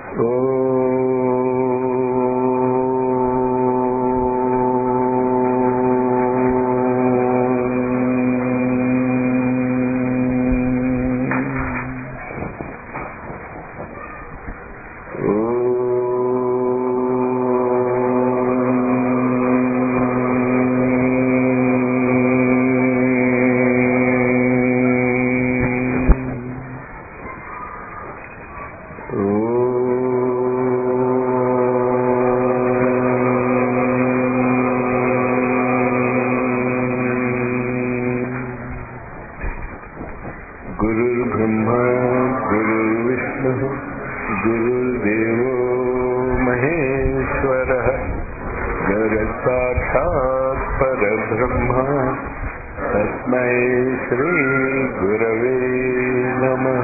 गुरुर्ब्रह्मा गुरुर्विष्णुः गुरुर्देवो महेश्वरः गुरसाक्षात् परब्रह्म तस्मै श्रीगुरवे नमः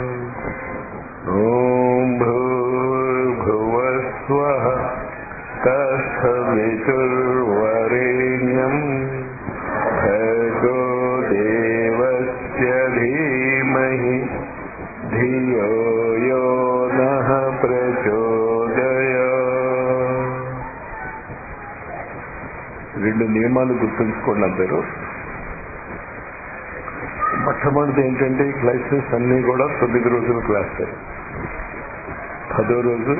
ॐ भूर्भुवस्वः तत्सवितुर्वरेण्यम् भर्गो देवस्य धीमहि धियो यो नः ప్రచోదయ రెండు నియమాలు గుర్తుంచుకోండి అందరూ మొట్టమొదటి ఏంటంటే ఈ క్లాసెస్ అన్ని కూడా తొమ్మిది రోజుల క్లాస్ పదో రోజు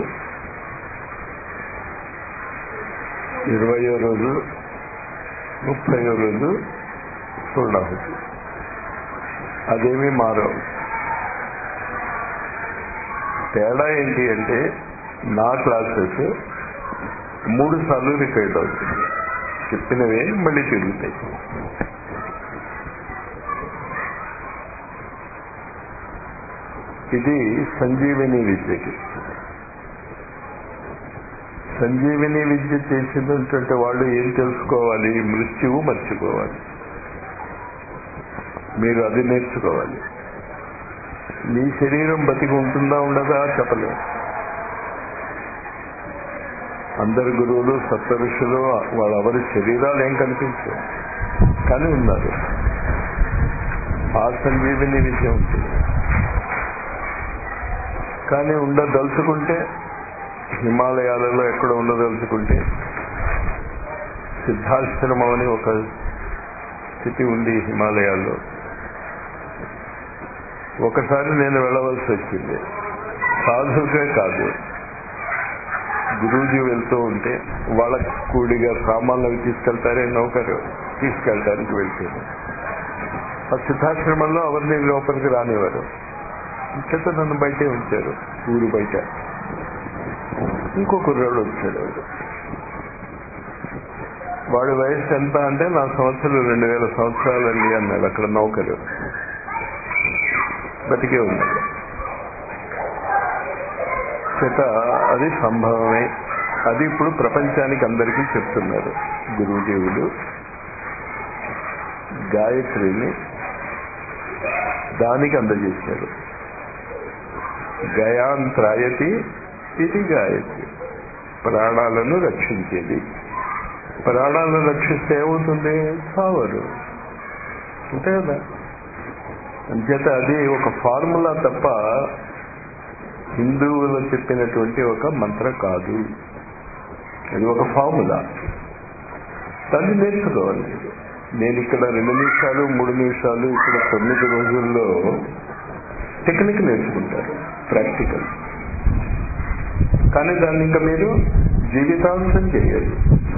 ఇరవయో రోజు ముప్పయో రోజు పూర్ణాహుతి అదేమీ మారవు తేడా ఏంటి అంటే నా క్లాసెస్ మూడు సార్లు రికార్డ్ అవుతుంది చెప్పినవే మళ్ళీ తిరుగుతాయి ఇది సంజీవిని విద్యకి సంజీవిని విద్య చేసినటువంటి వాళ్ళు ఏం తెలుసుకోవాలి మృత్యువు మర్చిపోవాలి మీరు అది నేర్చుకోవాలి మీ శరీరం బతికి ఉంటుందా ఉండదా చెప్పలేము అందరు గురువులు సప్త ఋషులు వాళ్ళెవరి శరీరాలు ఏం కనిపించవు కానీ ఉన్నారు ఆ సంజీవిని విద్య ఉంటుంది కానీ ఉండదలుచుకుంటే హిమాలయాలలో ఎక్కడ ఉండదలుచుకుంటే సిద్ధాశ్రమం అని ఒక స్థితి ఉంది హిమాలయాల్లో ఒకసారి నేను వెళ్ళవలసి వచ్చింది సాధువుగా కాదు గురూజీ వెళ్తూ ఉంటే వాళ్ళ కూడిగా సామాన్లు అవి తీసుకెళ్తారే నౌకరు తీసుకెళ్ళడానికి వెళ్తే ఆ సిద్ధాశ్రమంలో ఎవరిని లోపలికి రానివారు ఇంకత నన్ను బయటే ఉంచారు ఊరు బయట ఇంకో కుర్రాడు వచ్చాడు వాడు వాడి వయసు ఎంత అంటే నా సంవత్సరం రెండు వేల సంవత్సరాలండి అన్నాడు అక్కడ నౌకరు బతికే ఉన్నాడు చేత అది సంభవమే అది ఇప్పుడు ప్రపంచానికి అందరికీ చెప్తున్నారు గురుదేవులు గాయత్రిని దానికి అందజేశారు గయాంత్రాయతి ఇది గాయత్రి ప్రాణాలను రక్షించేది ప్రాణాలను రక్షిస్తే ఏమవుతుంది చావరు అంతే కదా అంచేత అది ఒక ఫార్ములా తప్ప హిందువులు చెప్పినటువంటి ఒక మంత్ర కాదు అది ఒక ఫార్ములా దాన్ని నేర్చుకోవాలి నేను ఇక్కడ రెండు నిమిషాలు మూడు నిమిషాలు ఇక్కడ తొమ్మిది రోజుల్లో టెక్నిక్ నేర్చుకుంటారు ప్రాక్టికల్ కానీ దాన్ని ఇంకా మీరు జీవితాంశం చేయాలి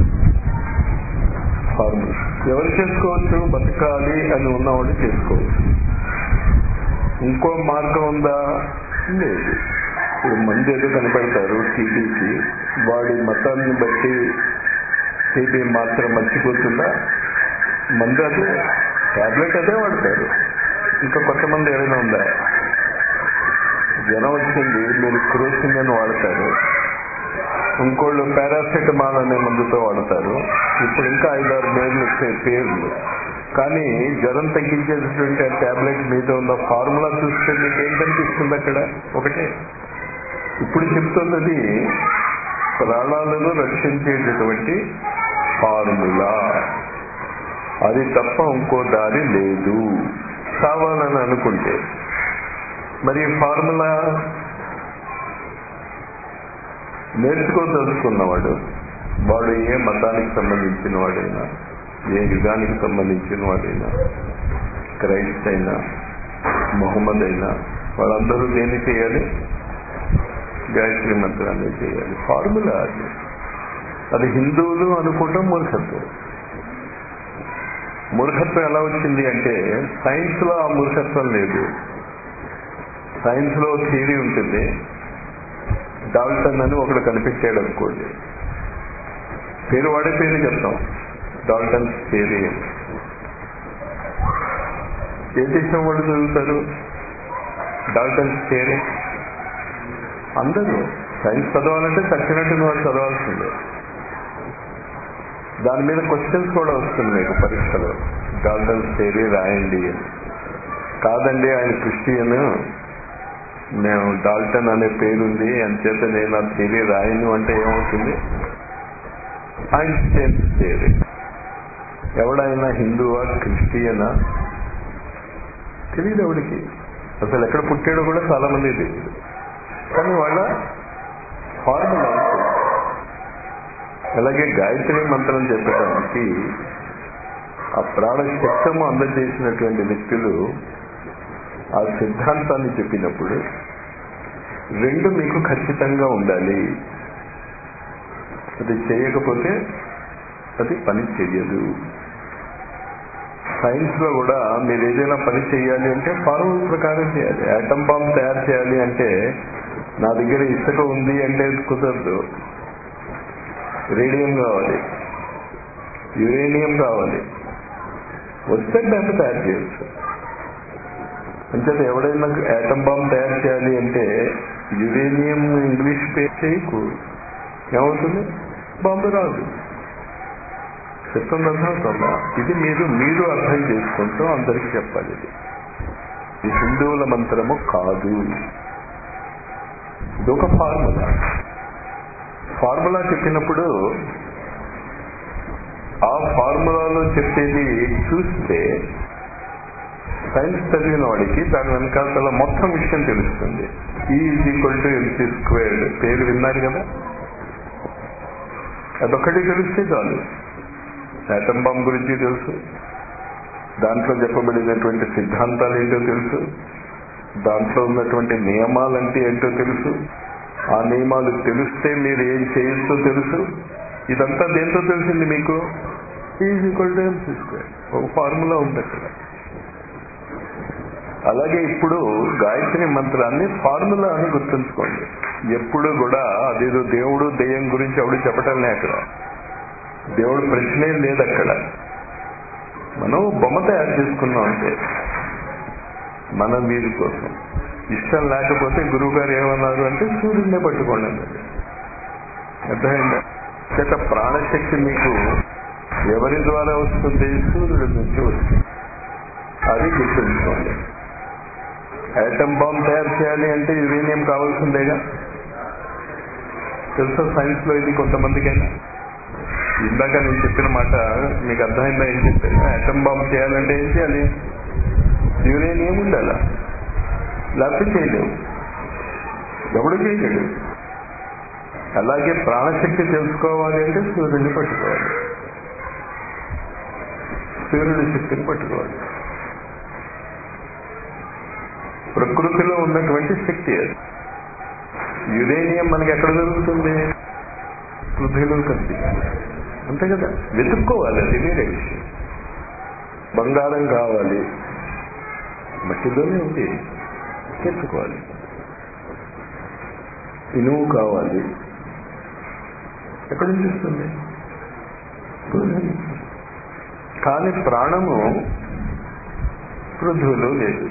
ఫార్ములా ఎవరు చేసుకోవచ్చు బతకాలి అని ఉన్నవాళ్ళు చేసుకోవచ్చు ఇంకో మార్గం ఉందా లేదు ఇప్పుడు మంది ఏదో కనపడతారు టీబీకి వాడి మతాన్ని బట్టి టీబీ మాత్రం మర్చిపోతుందా మంది అదే టాబ్లెట్ అదే వాడతారు ఇంకా కొంతమంది ఏమైనా ఉందా జ్వరం వచ్చింది మీరు క్రోసిన్ అని వాడతారు ఇంకోళ్ళు పారాసెటమాల్ అనే మందుతో వాడతారు ఇప్పుడు ఇంకా ఐదారు పేర్లు వచ్చాయి పేర్లు కానీ జ్వరం తగ్గించేటటువంటి ఆ టాబ్లెట్ మీద ఉన్న ఫార్ములా చూస్తే మీకు ఏం కనిపిస్తుంది అక్కడ ఒకటే ఇప్పుడు చెప్తున్నది ప్రాణాలను రక్షించేటటువంటి ఫార్ములా అది తప్ప ఇంకో దారి లేదు కావాలని అనుకుంటే మరి ఫార్ములా నేర్చుకోదలుచుకున్నవాడు వాడు ఏ మతానికి సంబంధించిన వాడైనా ఏ యుగానికి సంబంధించిన వాడైనా క్రైస్ట్ అయినా మొహమ్మద్ అయినా వాళ్ళందరూ దేన్ని చేయాలి గాయత్రి మంత్రాన్ని చేయాలి ఫార్ములా అది అది హిందువులు అనుకోవటం మూర్ఖత్వం మూర్ఖత్వం ఎలా వచ్చింది అంటే సైన్స్ లో ఆ మూర్ఖత్వం లేదు సైన్స్ లో థియరీ ఉంటుంది డాల్టన్ అని ఒకడు కనిపెట్టాడు అనుకోండి పేరు వాడే పేరు చెప్తాం డాల్టన్ థియరీ ఏ దేశం వాళ్ళు చదువుతారు డాల్టన్ థియరీ అందరూ సైన్స్ చదవాలంటే చచ్చినట్టు వాడు చదవాల్సిందే దాని మీద క్వశ్చన్స్ కూడా వస్తుంది మీకు పరీక్షలో డాల్టన్ థియరీ రాయండి అని కాదండి ఆయన క్రిస్టియన్ మేము డాల్టన్ అనే పేరుంది అంచేత నేను ఆ థియరీ రాయను అంటే ఏమవుతుంది ఐన్స్టైన్ థియరీ ఎవడైనా హిందువా క్రిస్టియనా తెలియదు ఎవడికి అసలు ఎక్కడ పుట్టాడో కూడా చాలా మంది తెలియదు కానీ వాళ్ళ ఫార్ములా ఉంటుంది అలాగే గాయత్రి మంత్రం చెప్పడానికి ఆ ప్రాణ శక్తము అందజేసినటువంటి వ్యక్తులు ఆ సిద్ధాంతాన్ని చెప్పినప్పుడు రెండు మీకు ఖచ్చితంగా ఉండాలి అది చేయకపోతే అది పని చెయ్యదు సైన్స్ లో కూడా మీరు ఏదైనా పని చేయాలి అంటే ఫార్ముల ప్రకారం చేయాలి యాటమ్ బాంబ్ తయారు చేయాలి అంటే నా దగ్గర ఇసుక ఉంది అంటే కుదరదు రేడియం కావాలి యురేనియం కావాలి వస్తే దాన్ని తయారు చేయొచ్చు అంచేత ఎవడైనా యాటమ్ బాంబ్ తయారు చేయాలి అంటే యురేనియం ఇంగ్లీష్ పేరు చేయకు ఏమవుతుంది బాంబు రాదు చెప్తుంది అర్థమవుతుందా ఇది మీరు మీరు అర్థం చేసుకుంటూ అందరికీ చెప్పాలి ఇది ఇది హిందువుల మంత్రము కాదు ఇది ఒక ఫార్ములా ఫార్ములా చెప్పినప్పుడు ఆ ఫార్ములాలో చెప్పేది చూస్తే సైన్స్ చదివిన వాడికి దాని వెనకాల మొత్తం విషయం తెలుస్తుంది E is equal to MC squared పేరు విన్నారు కదా అదొక్కటి తెలిస్తే చాలు యాటమ్ బాంబ్ గురించి తెలుసు దాంట్లో చెప్పబడినటువంటి సిద్ధాంతాలు ఏంటో తెలుసు దాంట్లో ఉన్నటువంటి నియమాలంటే ఏంటో తెలుసు ఆ నియమాలు తెలిస్తే మీరు ఏం చేయొచ్చో తెలుసు ఇదంతా దేంతో తెలిసింది మీకు is equal to MC square ఒక ఫార్ములా ఉంది అక్కడ అలాగే ఇప్పుడు గాయత్రి మంత్రాన్ని ఫార్ములా అని గుర్తుంచుకోండి ఎప్పుడు కూడా అదేదో దేవుడు దెయ్యం గురించి ఎవడు చెప్పటంలే అక్కడ దేవుడు ప్రశ్నే లేదు అక్కడ మనం బొమ్మ తయారు చేసుకున్నాం అంటే మన వీరి కోసం ఇష్టం లేకపోతే గురువు గారు ఏమన్నారు అంటే సూర్యుడినే పట్టుకోండి అన్నది అర్థమైందా చేత ప్రాణశక్తి మీకు ఎవరి ద్వారా వస్తుంది సూర్యుడి నుంచి వస్తుంది అది గుర్తుంచుకోండి ఐటమ్ బాంబ్ తయారు చేయాలి అంటే యురేనియం కావాల్సిందేగా తెలుసా సైన్స్ లో ఇది కొంతమందికైనా ఇందాక నేను చెప్పిన మాట మీకు అర్థమైందా ఏం చెప్పాను ఐటమ్ బాంబ్ చేయాలంటే ఏం చేయాలి యురేనియం ఉండాలా లేకపోతే చేయలేవు ఎవడు చేయలేడు అలాగే ప్రాణశక్తి తెలుసుకోవాలి అంటే సూర్యుడిని పట్టుకోవాలి సూర్యుడి శక్తిని పట్టుకోవాలి ప్రకృతిలో ఉన్నటువంటి శక్తి అది యురేనియం మనకి ఎక్కడ దొరుకుతుంది పృథ్వీలో కనిపిస్తుంది అంతే కదా వెతుక్కోవాలి అది వేరే విషయం బంగారం కావాలి మట్టిలోనే ఉంది తెచ్చుకోవాలి ఇనుము కావాలి ఎక్కడి నుంచి వస్తుంది కానీ ప్రాణము పృథ్వీలో లేదు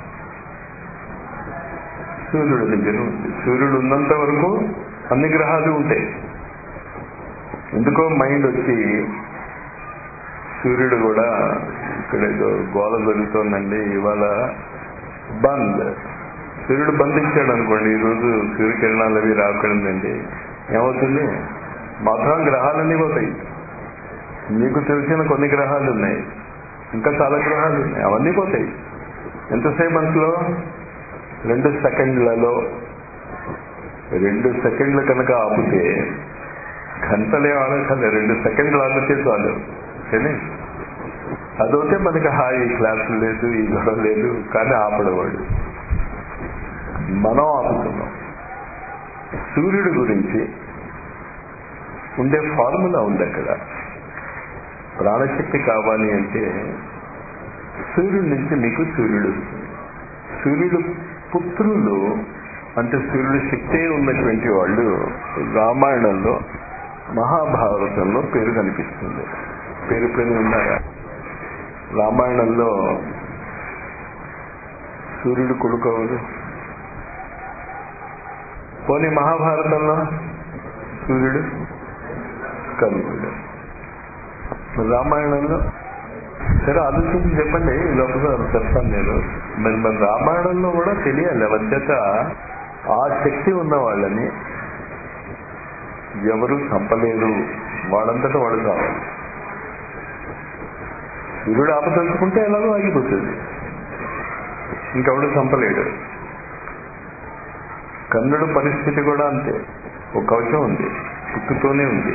సూర్యుడి దగ్గర ఉంది సూర్యుడు ఉన్నంత వరకు అన్ని గ్రహాలు ఉంటాయి ఎందుకో మైండ్ వచ్చి సూర్యుడు కూడా ఇక్కడ ఏదో గోల జరుగుతోందండి ఇవాళ బంద్ సూర్యుడు బంద్ ఇచ్చాడు అనుకోండి ఈరోజు సూర్యకిరణాలు అవి రాకూడదండి ఏమవుతుంది మొత్తం గ్రహాలన్నీ పోతాయి మీకు తెలిసిన కొన్ని గ్రహాలు ఉన్నాయి ఇంకా చాలా గ్రహాలు ఉన్నాయి అవన్నీ పోతాయి ఎంతసేపు మనసులో రెండు సెకండ్లలో రెండు సెకండ్లు కనుక ఆపితే గంటలే ఆడకలే రెండు సెకండ్లు ఆపితే చాలు కానీ అదొకటే మనకి హాయి క్లాసు లేదు ఈ గొడవ లేదు కానీ ఆపడవాడు మనం ఆపుతున్నాం సూర్యుడి గురించి ఉండే ఫార్ములా ఉంది అక్కడ ప్రాణశక్తి కావాలి అంటే సూర్యుడి నుంచి మీకు సూర్యుడు వస్తుంది సూర్యుడు పుత్రులు అంటే సూర్యుడు శక్తే ఉన్నటువంటి వాళ్ళు రామాయణంలో మహాభారతంలో పేరు కనిపిస్తుంది పేరు పేరు ఉన్నారా రామాయణంలో సూర్యుడు కొడుకోవదు పోనీ మహాభారతంలో సూర్యుడు కనుకుడు రామాయణంలో సరే ఆలోచించి చెప్పండి లోపల చెప్తాను నేను మరి మరి రామాయణంలో కూడా తెలియాలి వచ్చేట ఆ శక్తి ఉన్న వాళ్ళని ఎవరు చంపలేరు వాళ్ళంతటా వాడు కావాలి సూర్యుడు ఆపదలుచుకుంటే ఎలాగో ఆగిపోతుంది ఇంకెవడు చంపలేడు కన్నుడు పరిస్థితి కూడా అంతే ఒక కవచం ఉంది పుట్టుతోనే ఉంది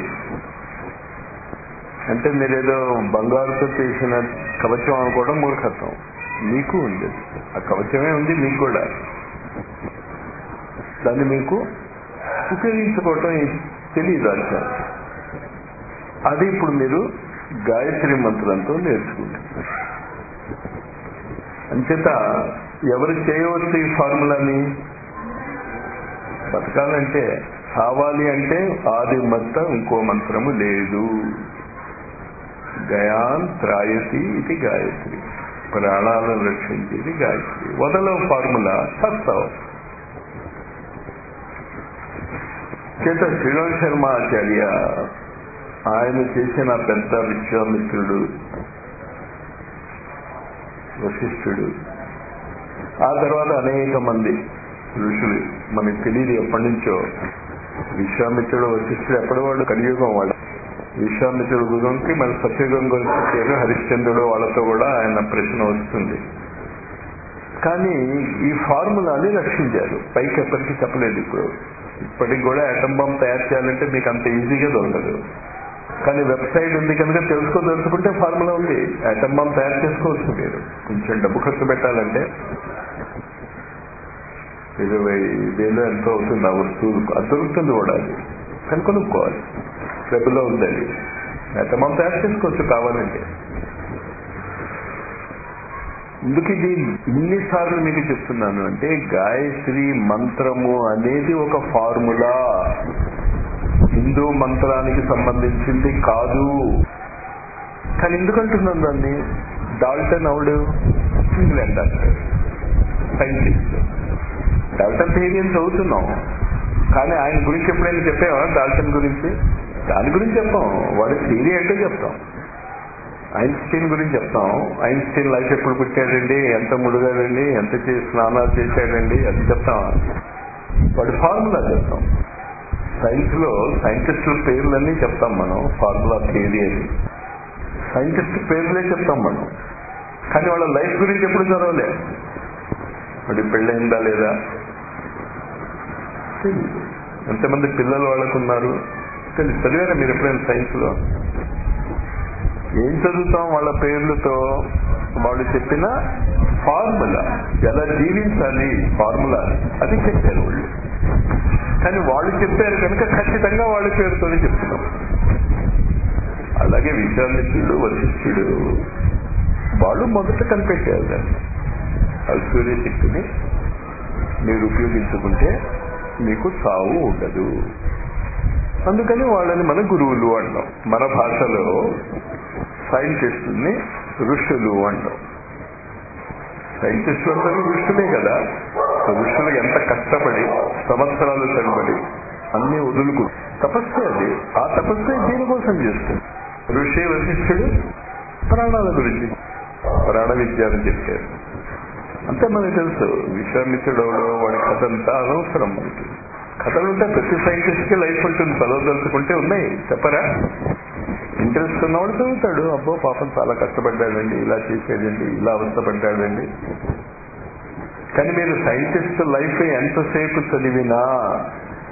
అంటే మీరేదో బంగారుతో చేసిన కవచం అనుకోవడం మూర్ఖత్వం మీకు ఉంది ఆ కవచమే ఉంది మీకు కూడా దాన్ని మీకు ఉపయోగించుకోవటం తెలియదు అర్థం అది ఇప్పుడు మీరు గాయత్రి మంత్రంతో నేర్చుకుంటారు అంచేత ఎవరు చేయవచ్చు ఈ ఫార్ములాని బతకాలంటే కావాలి అంటే ఆది మత్త ఇంకో మంత్రము లేదు గయాన్ త్రాయతి ఇది గాయత్రి ప్రాణాలను రక్షించేది గాయత్రి వదలవు ఫార్ములా చస్తావు చేత శ్రీరామ్ శర్మ ఆచార్య ఆయన చేసిన పెద్ద విశ్వామిత్రుడు వశిష్ఠుడు ఆ తర్వాత అనేక మంది ఋషులు మనకు తెలియదు ఎప్పటి నుంచో విశ్వామిత్రుడు వశిష్ఠుడు ఎప్పటి వాడు కలియుగం వాడు విశ్వామిత్రుడు గురించి మన సత్యయుగం గురించి పేరు హరిశ్చంద్రుడు వాళ్ళతో కూడా ఆయన ప్రశ్న వస్తుంది కానీ ఈ ఫార్ములాని రక్షించారు పైకి ఎప్పటికీ చెప్పలేదు ఇప్పుడు ఇప్పటికి కూడా అటమ్ బాంబ్ తయారు చేయాలంటే మీకు అంత ఈజీగా దొరకదు కానీ వెబ్సైట్ ఉంది కనుక తెలుసుకోదలుచుకుంటే ఫార్ములా ఉంది అటమ్ బాంబ్ తయారు చేసుకోవచ్చు మీరు కొంచెం డబ్బు ఖర్చు పెట్టాలంటే ఇరవై వేలు ఎంతో అవుతుంది ఆ వస్తువులు అది దొరుకుతుంది కూడా అది కానీ కొనుక్కోవాలి డబ్బులో ఉంది అది అటమ్ బాంబ్ తయారు చేసుకోవచ్చు కావాలంటే ఎందుకు ఇది ఇన్నిసార్లు మీకు చెప్తున్నాను అంటే గాయత్రి మంత్రము అనేది ఒక ఫార్ములా హిందూ మంత్రానికి సంబంధించింది కాదు కానీ ఎందుకంటున్నాను దాన్ని డాల్టన్ అవుడు England doctor scientist Dalton theory అని చదువుతున్నాం కానీ ఆయన గురించి ఎప్పుడైనా చెప్పావా డాల్టన్ గురించి దాని గురించి చెప్తాం వాడి థియరీ అంటే చెప్తాం ఐన్స్టీన్ గురించి చెప్తాం ఐన్స్టీన్ లైఫ్ ఎప్పుడు పుట్టాడండి ఎంత ముడుగాడండి ఎంత చేసి స్నానాలు చేశాడండి అది చెప్తాం వాడి ఫార్ములా చెప్తాం సైన్స్ లో సైంటిస్టుల పేర్లన్నీ చెప్తాం మనం ఫార్ములా థియరీ అని సైంటిస్ట్ పేర్లే చెప్తాం మనం కానీ వాళ్ళ లైఫ్ గురించి ఎప్పుడు చదవలే వాడి పెళ్ళైందా లేదా తెలీదు. ఎంతమంది పిల్లలు వాళ్ళకున్నారు తెలుసు చదివారా మీరు ఎప్పుడైనా సైన్స్ లో ఏం చదువుతాం వాళ్ళ పేర్లతో వాళ్ళు చెప్పిన ఫార్ములా ఎలా జీవించాలి ఫార్ములా అది చెప్పారు వాళ్ళు కానీ వాళ్ళు చెప్పారు కనుక ఖచ్చితంగా వాళ్ళ పేరుతోనే చెప్తున్నాం అలాగే విశ్వామిత్రుడు వశిష్ఠుడు వాళ్ళు మొదట కనిపెట్టారు దాన్ని ఆ సూర్యశక్తిని మీరు ఉపయోగించుకుంటే మీకు సావు ఉండదు అందుకని వాళ్ళని మన గురువులు అంటాం మన భాషలో సైంటిస్టుల్ని ఋషులు అంటాం సైంటిస్టులు అందరూ ఋషులే కదా ఋషులు ఎంత కష్టపడి సంవత్సరాలు తరబడి అన్ని వదులుకు తపస్సు అది ఆ తపస్సు దీనికోసం చేస్తుంది ఋషి వశిష్ఠుడు ప్రాణాల గురించి ప్రాణ విద్య అని చెప్పారు అంతే మనకు తెలుసు విశ్వామిత్రుడు వాడి కథ అంతా అనవసరం మనకి కథలు ఉంటే ప్రతి సైంటిస్ట్ కి లైఫ్ ఉంటుంది చదవదలుచుకుంటే ఉన్నాయి చెప్పరా ఇంట్రెస్ట్ ఉన్నవాడు చదువుతాడు అబ్బో పాపం చాలా కష్టపడ్డాడండి ఇలా చేసేదండి ఇలా అవస్థపడ్డాడండి కానీ మీరు సైంటిస్ట్ లైఫ్ ఎంతసేపు చదివినా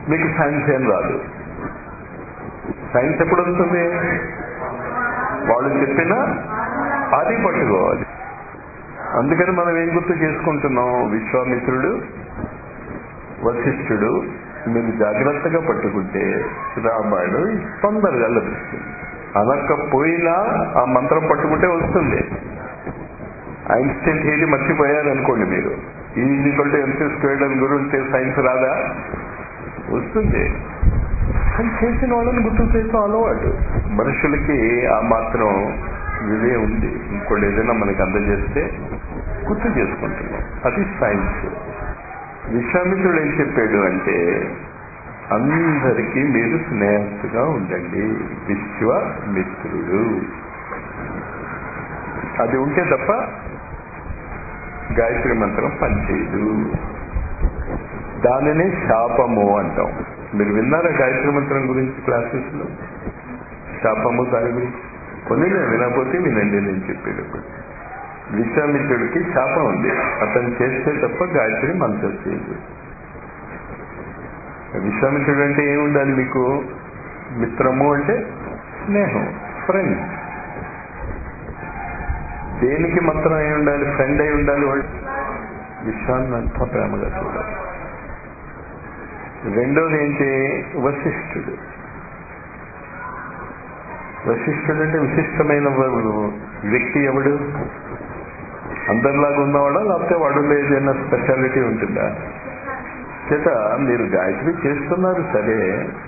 మీకు సైన్స్ ఏం రాదు సైన్స్ ఎప్పుడు వస్తుంది వాళ్ళు చెప్పిన అది పట్టుకోవాలి అందుకని మనం ఏం గుర్తు చేసుకుంటున్నాం విశ్వామిత్రుడు వశిష్ఠుడు మీరు జాగ్రత్తగా పట్టుకుంటే రామాయణం తొందరగా లభిస్తుంది అనకపోయినా ఆ మంత్రం పట్టుకుంటే వస్తుంది ఐన్స్టైన్ థియరీ మర్చిపోయారు అనుకోండి మీరు ఈజీక్వల్ టు ఎంసీ స్క్వేర్డ్ అని గురించి సైన్స్ రాదా వస్తుంది కానీ చేసిన వాళ్ళని గుర్తు చేసిన అలవాటు మనుషులకి ఆ మాత్రం ఇదే ఉంది ఇంకోటి ఏదైనా మనకి అందజేస్తే గుర్తు చేసుకుంటున్నాం అది సైన్స్ విశ్వామిత్రుడు ఏం చెప్పాడు అంటే అందరికీ మీరు స్నేహస్తుగా ఉండండి విశ్వమిత్రుడు అది ఉంటే తప్ప గాయత్రి మంత్రం పనిచేయదు దానిని శాపము అంటాం మీరు విన్నారా గాయత్రి మంత్రం గురించి క్లాసెస్ లో శాపము దాని గురించి కొన్ని నేను వినకపోతే వినండి నేను చెప్పేటప్పుడు విశ్వామిత్రుడికి శాపం ఉంది అతను చేస్తే తప్ప గాయత్రి మంత్రం చేయదు విశ్వామిత్రుడు అంటే ఏముండాలి మీకు మిత్రము అంటే స్నేహం ఫ్రెండ్ దేనికి మాత్రం అయి ఉండాలి ఫ్రెండ్ అయి ఉండాలి వాడు విశ్వాన్ని అంతా ప్రేమగా చూడాలి రెండోది ఏంటి వశిష్ఠుడు వశిష్ఠుడు అంటే విశిష్టమైన వ్యక్తి ఎవడు అందరిలాగా ఉన్నవాడా లేకపోతే వాడు ఏదైనా స్పెషాలిటీ ఉంటుందా చేత మీరు గాయత్రి చేస్తున్నారు సరే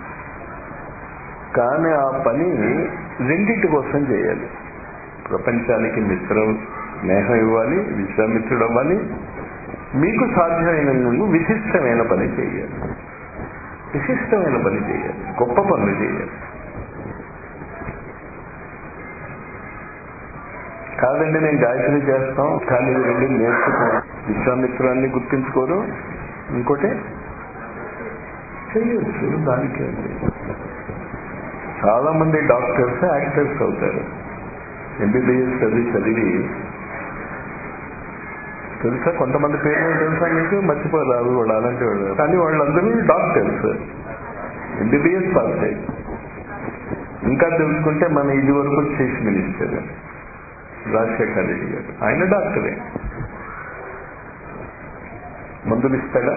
కానీ ఆ పని రెండింటి కోసం చేయాలి ప్రపంచానికి మిత్రం స్నేహం ఇవ్వాలి విశ్వామిత్రుడు అవ్వాలి మీకు సాధ్యమైన ముందు విశిష్టమైన పని చేయాలి విశిష్టమైన పని చేయాలి గొప్ప పనులు చేయాలి కాదండి నేను గాయత్రి చేస్తాం కానీ ఇవి రెండు నేర్చుకో విశ్వామిత్రాన్ని గుర్తించుకోరు ఇంకోటి చెయ్యొచ్చు దానికి చాలా మంది డాక్టర్స్ యాక్టర్స్ అవుతారు ఎంబీబీఎస్ చదివి చదివి తెలుసా కొంతమంది పేర్లు తెలుసా మీకు మర్చిపోరారు కూడా అలాంటి వాళ్ళు కానీ వాళ్ళందరూ డాక్టర్స్ ఎంబీబీఎస్ పాస్ అయ్యి ఇంకా తెలుసుకుంటే మన ఇది వరకు చీఫ్ మినిస్టర్ రాజశేఖర్ రెడ్డి గారు ఆయన డాక్టరే మందులు ఇస్తాడా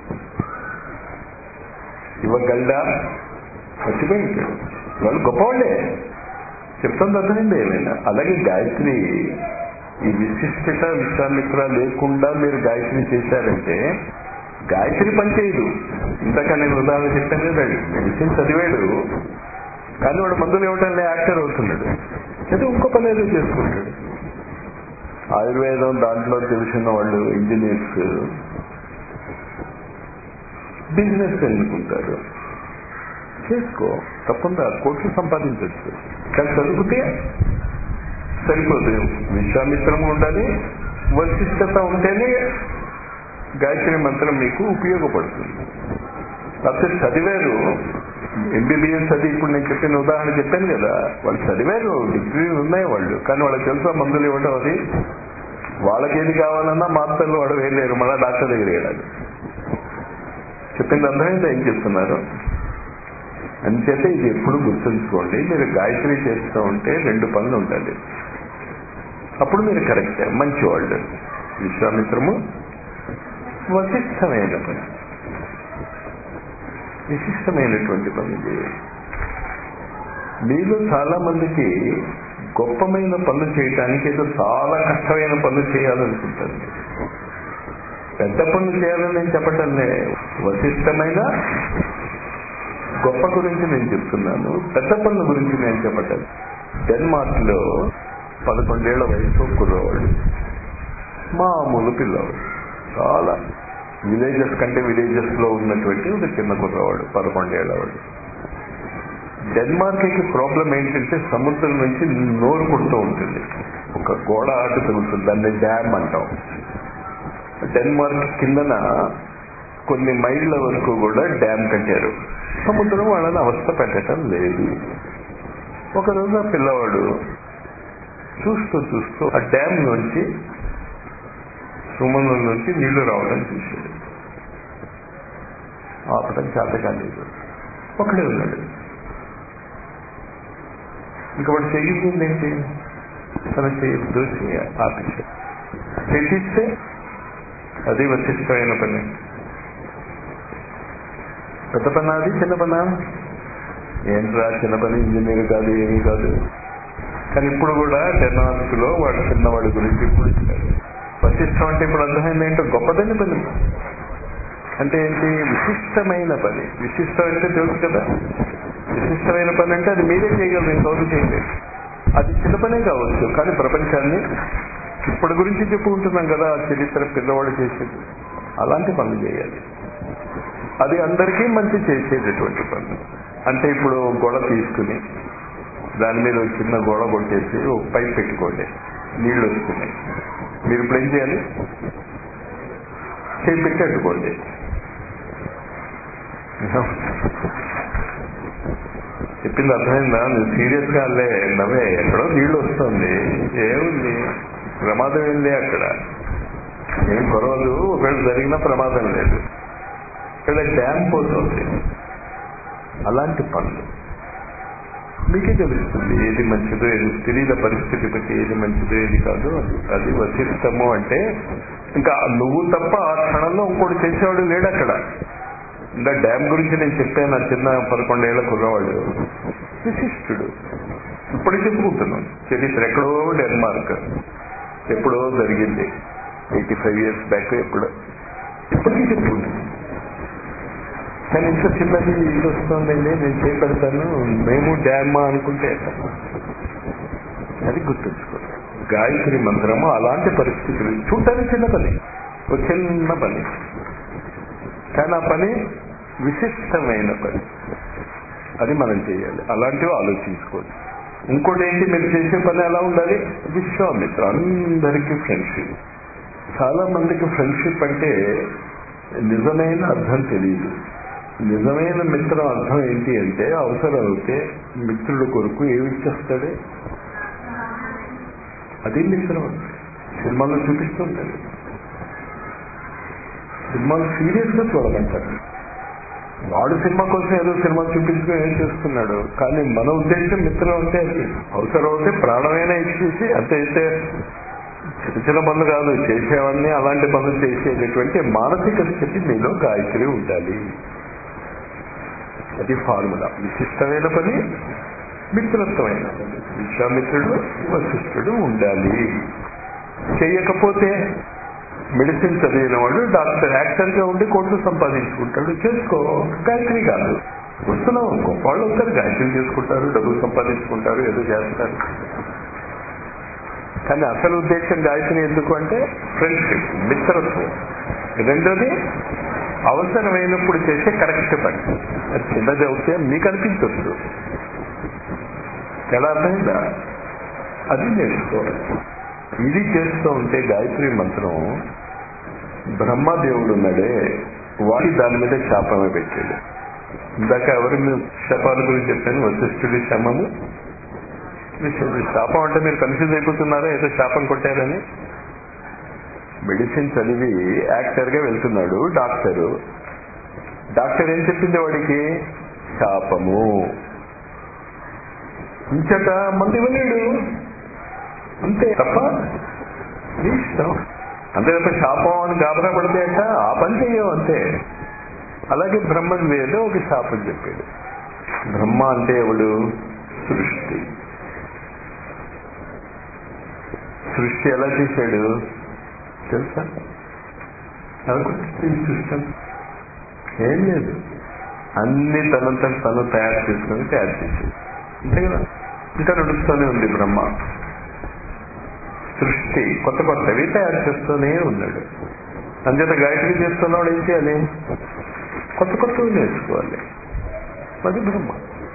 ఇవ్వగలడా మర్చిపోయింది వాళ్ళు గొప్పవాళ్ళే చెప్తుంది అర్థమైంది ఏమైనా అలాగే గాయత్రి ఈ విశిష్టత విశ్వామిత్ర లేకుండా మీరు గాయత్రి చేశారంటే గాయత్రి పనిచేయదు ఇంతక నేను ఉదాహరణ చెప్పాను కదా మెడిసిన్ చదివాడు కానీ వాడు మందులు ఇవ్వటంలో యాక్టర్ అవుతున్నాడు అయితే ఇంకో పని ఏదో చేసుకుంటాడు ఆయుర్వేదం దాంట్లో తెలిసిన వాళ్ళు ఇంజనీర్స్ బిజినెస్ ఎన్నుకుంటారు చేసుకో తప్పకుండా కోట్లు సంపాదించవచ్చు కానీ చదువుకుంటే సరిపోదు విశ్వామిత్రం ఉండాలి వశిష్టత ఉంటేనే గాయత్రి మంత్రం మీకు ఉపయోగపడుతుంది లేకపోతే చదివారు ఎంబీబీఎస్ అది ఇప్పుడు నేను చెప్పిన ఉదాహరణ చెప్పాను కదా వాళ్ళు చదివారు డిగ్రీలు ఉన్నాయి వాళ్ళు కానీ వాళ్ళకి తెలుసా మందులు ఇవ్వడం అది వాళ్ళకి ఏది కావాలన్నా మాస్టర్లు వాడు వేయలేరు మళ్ళీ డాక్టర్ దగ్గర వెళ్ళాలి చెప్పింది అర్థమైందా ఏం చెప్తున్నారు అంచేతే ఇది ఎప్పుడు గుర్తుంచుకోండి మీరు గాయత్రి చేస్తూ ఉంటే రెండు పనులు ఉండాలి అప్పుడు మీరు కరెక్ట్ మంచి వాళ్ళు విశ్వామిత్రము వశిష్టమైన పని విశిష్టమైనటువంటి పని చేయాలి మీలో చాలా మందికి గొప్పమైన పనులు చేయటానికి ఏదో చాలా కష్టమైన పనులు చేయాలనుకుంటారు పెద్ద పనులు చేయాలని నేను చెప్పటం లే వశిష్టమైన గొప్ప గురించి నేను చెప్తున్నాను పెద్ద పనుల గురించి నేను చెప్పటం డెన్మార్క్ లో పదకొండేళ్ల వయసు కుర్రవాడు మామూలు పిల్లవాడు చాలా విలేజెస్ కంటే విలేజెస్ లో ఉన్నటువంటి ఒక చిన్న కుర్రవాడు పదకొండేళ్లవాడు డెన్మార్క్ కి ప్రాబ్లం ఏంటంటే సముద్రం నుంచి నోరు కొడుతూ ఉంటుంది ఒక గోడ ఆటు తగులుతుంది దాన్ని డ్యామ్ అంటాం డెన్మార్క్ కిందన కొన్ని మైళ్ళ వరకు కూడా డ్యామ్ కట్టారు సముద్రం వాళ్ళని అవస్థ పెట్టడం లేదు ఒకరోజు ఆ పిల్లవాడు చూస్తూ చూస్తూ ఆ డ్యామ్ నుంచి సుమనుల నుంచి నీళ్లు రావడం చూశాడు ఆపటం చేత కాలేదు ఒకడే ఉన్నాడు ఇంకా వాడు చేయించింది ఏంటి తన చేయొద్దు ఆపేసి చేసిస్తే అది వశిష్టమైన పని పెద్ద పని అది చిన్న పనా ఏంట్రా చిన్న పని ఇంజనీర్ కాదు ఏమీ కాదు కానీ ఇప్పుడు కూడా టెర్నాలజీలో వాడు చిన్నవాడి గురించి ఇప్పుడు ఇచ్చాడు వశిష్టం అంటే ఇప్పుడు అర్థమైంది ఏంటో గొప్పదని పని అంటే ఏంటి విశిష్టమైన పని విశిష్టం అంటే తెలుసు కదా విశిష్టమైన పని అంటే అది మీరే చేయగలరు ఇంకొకరు చేయలేదు అది చిన్న పనే కావచ్చు కానీ ప్రపంచాన్ని ఇప్పటి గురించి చెప్పుకుంటున్నాం కదా ఆ చరిత్ర పిల్లవాడు చేసేది అలాంటి పనులు చేయాలి అది అందరికీ మంచి చేసేటటువంటి పనులు అంటే ఇప్పుడు గొడ తీసుకుని దాని మీద ఒక చిన్న గోడ కొట్టేసి ఒక పైప్ పెట్టుకోండి నీళ్లు వస్తున్నాయి మీరు ఇప్పుడు ఏం చేయాలి చేయి పెట్టి అడ్డుకోండి చెప్పింది అర్థమైందా నువ్వు సీరియస్ గా అల్లే నవ్వే ఎక్కడో నీళ్లు వస్తుంది ఏముంది ప్రమాదం ఏంది అక్కడ ఏం గొడవలు ఒకవేళ జరిగినా ప్రమాదం లేదు ఇక్కడ డ్యామ్ పోతుంది అలాంటి పనులు మీకే తెలుస్తుంది ఏది మంచిదో ఏది స్త్రీల పరిస్థితి బట్టి ఏది మంచిదో ఏది కాదు అది అది వశిష్టము అంటే ఇంకా నువ్వు తప్ప ఆ క్షణంలో ఇంకోటి చేసేవాడు లేడు అక్కడ ఇంకా డ్యామ్ గురించి నేను చెప్పాను ఆ చిన్న పదకొండేళ్ల కుర్రవాడు విశిష్టుడు ఇప్పుడు చెప్పుకుంటున్నాను చరిత్ర ఎక్కడో డెన్మార్క్ ఎప్పుడో జరిగింది ఎయిటీ ఫైవ్ ఇయర్స్ బ్యాక్ ఎప్పుడో ఇప్పటికీ చెప్పుకుంటున్నాను కానీ ఇంత చిన్నది ఇది వస్తుందండి నేను చేపెడతాను మేము డ్యామా అనుకుంటే అది గుర్తుంచుకో గాయత్రి మంత్రము అలాంటి పరిస్థితులు చూడటానికి చిన్న పని ఒక చిన్న పని కానీ ఆ పని విశిష్టమైన పని అది మనం చేయాలి అలాంటివి ఆలోచించుకోవాలి ఇంకోటి ఏంటి మీరు చేసే పని ఎలా ఉండాలి విశ్వామిత్ర అందరికీ ఫ్రెండ్షిప్ చాలా మందికి ఫ్రెండ్షిప్ అంటే నిజమైన అర్థం తెలియదు నిజమైన మిత్రం అర్థం ఏంటి అంటే అవసరం అయితే మిత్రుల కొరకు ఏమి ఇచ్చేస్తాడే అది మిత్రం సినిమాలో చూపిస్తుంటాడు సినిమాలు సీరియస్ గా చూడమంటారు వాడు సినిమా కోసం ఏదో సినిమా చూపించుకుని ఏం చేస్తున్నాడు కానీ మన ఉద్దేశం మిత్రం అంటే అది అవసరం అయితే ప్రాణమైనా ఇచ్చేసి అంతే అయితే చిన్న చిన్న పనులు కాదు చేసేవన్నీ అలాంటి పనులు చేసేటటువంటి మానసిక స్థితి మీలో గాయత్రి ఉండాలి అది ఫార్ములా విశిష్టమైన పని మిత్రత్వమైన పని విశ్వామిత్రుడు వశిష్ఠుడు ఉండాలి చేయకపోతే మెడిసిన్ చదివిన వాడు డాక్టర్ యాక్టర్ గా ఉండి కోట్లు సంపాదించుకుంటాడు చేసుకో గాయత్రి కాదు వస్తున్నాం గొప్ప వాళ్ళు అవుతారు గాయత్రి చేసుకుంటారు డబ్బులు సంపాదించుకుంటారు ఏదో చేస్తారు కానీ అసలు ఉద్దేశం గాయత్రి ఎందుకు అంటే ఫ్రెండ్షిప్ మిత్రత్వం రెండోది అవసరమైనప్పుడు చేసే కరెక్ట్ పని అది చిన్నది అవుతే మీకు అనిపించవచ్చు ఎలా అర్థమైందా అది నేర్చుకోవాలి ఇది చేస్తూ ఉంటే గాయత్రి మంత్రం బ్రహ్మదేవుడు ఉన్నాడే వాడి దాని మీద శాపమే పెట్టాడు ఇందాక ఎవరు మీరు శపాల గురించి చెప్పాను వశిష్ఠుడి శమము విష్ణుడి శాపం అంటే మీరు కన్ఫ్యూజ్ అయిపోతున్నారా ఏదో శాపం కొట్టారని మెడిసిన్ చదివి యాక్టర్ గా వెళ్తున్నాడు డాక్టరు డాక్టర్ ఏం చెప్పింది వాడికి శాపము ఇంచట మంది ఇవ్వలేడు అంతే తప్ప నీ ఇష్టం అంతే తప్ప శాపం అని గాబరా పడితే అట ఆ పని చెయ్యవు అంతే అలాగే బ్రహ్మన్ వేదో ఒక శాపం చెప్పాడు బ్రహ్మ అంటే ఎవడు సృష్టి సృష్టి ఎలా చేశాడు తెలుసా అనుకుంటుంది సృష్టి ఏం లేదు అన్ని తనంత తను తయారు చేసుకుని తయారు చేసేది అంతే కదా ఇంకా నడుస్తూనే ఉంది బ్రహ్మ సృష్టి కొత్త కొత్తవి తయారు చేస్తూనే ఉన్నాడు అంచేత గాయత్రి చేస్తున్నవాడు ఏం చేయాలి కొత్త కొత్తవి నేర్చుకోవాలి అది బ్రహ్మ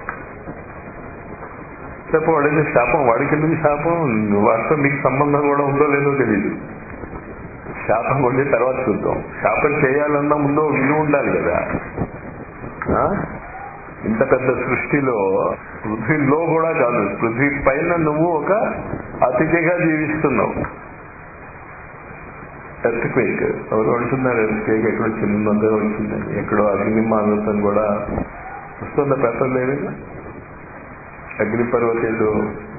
చెప్ప వాడికి శాపం వాడికి ఎందుకు శాపం వాటితో మీకు సంబంధం కూడా ఉందో లేదో తెలియదు శాపం కొండి తర్వాత చూద్దాం శాపం చేయాలన్నా ముందు విలువ ఉండాలి కదా ఆ? ఇంత పెద్ద సృష్టిలో పృథ్వీలో కూడా కాదు పృథ్వీ పైన నువ్వు ఒక అతిథిగా జీవిస్తున్నావు ఎర్త్ క్వేక్ ఎవరు అంటున్నారు ఎర్త్ క్వేక్ ఎక్కడో చిన్నదో వచ్చిందని ఎక్కడో అగ్నిమానతం కూడా వస్తుందా పేపర్ లేదు అగ్నిపర్వతేదో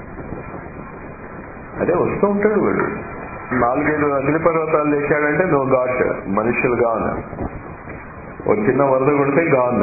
అదే వస్తూ ఉంటాడు వాడు నాలుగైదు అగ్నిపర్వతాలు లేచాడంటే నువ్వు ఘాట్ మనుషులు గాన్ ఓ చిన్న వరద కొడితే గాన్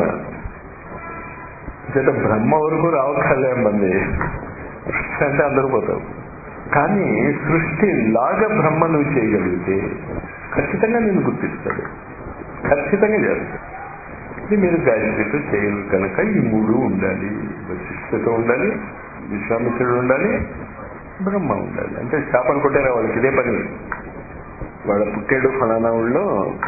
చేత బ్రహ్మ వరకు రావక్కర్లే మంది అంటే అందరూ పోతారు కానీ సృష్టి లాగా బ్రహ్మ నువ్వు చేయగలిగితే ఖచ్చితంగా నేను గుర్తిస్తాడు ఖచ్చితంగా చేస్తాడు ఇది మీరు గాయత్రితో చేయరు కనుక ఈ మూడు ఉండాలి వశిష్ఠతో ఉండాలి విశ్వామిత్రుడు ఉండాలి బ్రహ్మ ఉండాలి అంటే చేపలు కొట్టారా వాళ్ళకి ఇదే పని వాళ్ళ పుట్టాడు ఫలానా ఊళ్ళో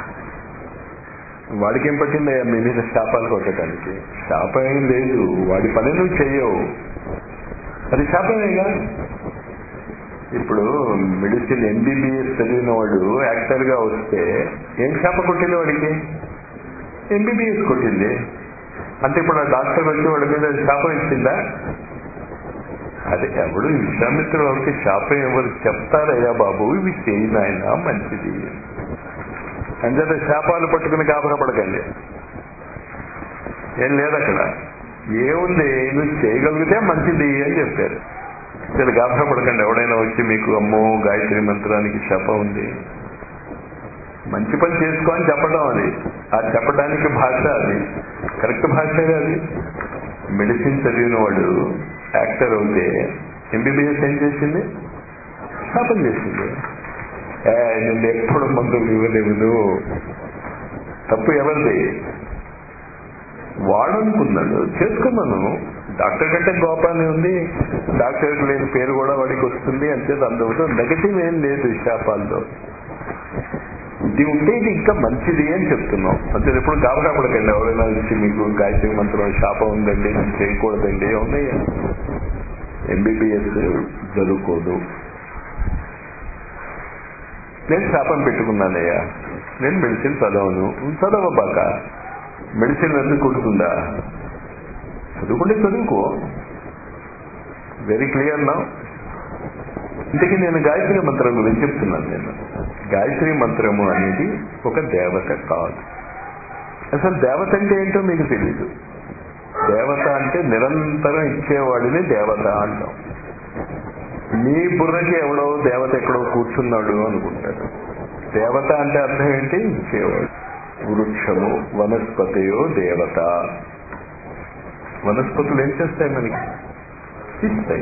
వాడికి ఏం పట్టిందయ్యా మీ మీద శాపాలు కొట్టడానికి శాపం ఏం లేదు వాడి పని నువ్వు చెయ్యవు అది శాపమేగా ఇప్పుడు మెడిసిన్ ఎంబీబీఎస్ చదివిన వాడు యాక్టర్ గా వస్తే ఏం శాప కొట్టింది వాడికి ఎంబీబీఎస్ కొట్టింది అంటే ఇప్పుడు ఆ డాక్టర్ వచ్చి వాడి మీద శాపం ఇచ్చిందా అదే ఎవడు విశ్వామిత్రుడు వాడికి శాపం ఎవరు చెప్తారయ్యా బాబు ఇవి చేయి నాయన మంచిది అంచేత శాపాలు పట్టుకుని కాపరపడకండి ఏం లేదు అక్కడ ఏముంది నువ్వు చేయగలిగితే మంచిది అని చెప్పారు ఇక్కడ గాభరపడకండి ఎవడైనా వచ్చి మీకు అమ్మో గాయత్రి మంత్రానికి శాపం ఉంది మంచి పని చేసుకో అని చెప్పడం అది ఆ చెప్పడానికి భాష అది కరెక్ట్ భాష అది మెడిసిన్ చదివిన వాడు యాక్టర్ అవుతే ఎంబీబీఎస్ ఏం చేసింది శాపం చేసింది ఏ నేను ఎప్పుడు మందులు ఇవ్వలేదు తప్పు ఎవరిది వాడనుకున్నాడు చేసుకున్నాను డాక్టర్ కంటే గోపాన్ని ఉంది డాక్టర్కి లేని పేరు కూడా వాడికి వస్తుంది అంతే అందులో నెగటివ్ ఏం లేదు శాపాల్లో ఇది ఉంటే ఇది ఇంకా మంచిది అని చెప్తున్నాం అంతే ఎప్పుడు కాబడకండి ఎవరైనా వచ్చి మీకు గాయత్రి మంత్రం శాపం ఉందండి నేను చేయకూడదండి ఉన్నాయి ఎంబీబీఎస్ చదువుకోదు నేను శాపం పెట్టుకున్నానయ్యా నేను మెడిసిన్ చదవను చదవబాక మెడిసిన్ ఎందుకు కుడుతుందా చదువుకుంటే చదువుకో వెరీ క్లియర్ నా ఇంతకీ నేను గాయత్రి మంత్రం గురించి చెప్తున్నాను నేను గాయత్రి మంత్రము అనేది ఒక దేవత కాదు అసలు దేవత అంటే ఏంటో మీకు తెలియదు దేవత అంటే నిరంతరం ఇచ్చేవాడిని దేవత అంటాం మీ బుర్రకి ఎవడో దేవత ఎక్కడో కూర్చున్నాడు అనుకుంటాడు దేవత అంటే అర్థం ఏంటి ఇచ్చేవాడు వృక్షము వనస్పతియో దేవత వనస్పతులు ఏం చేస్తాయి మనకి ఇస్తాయి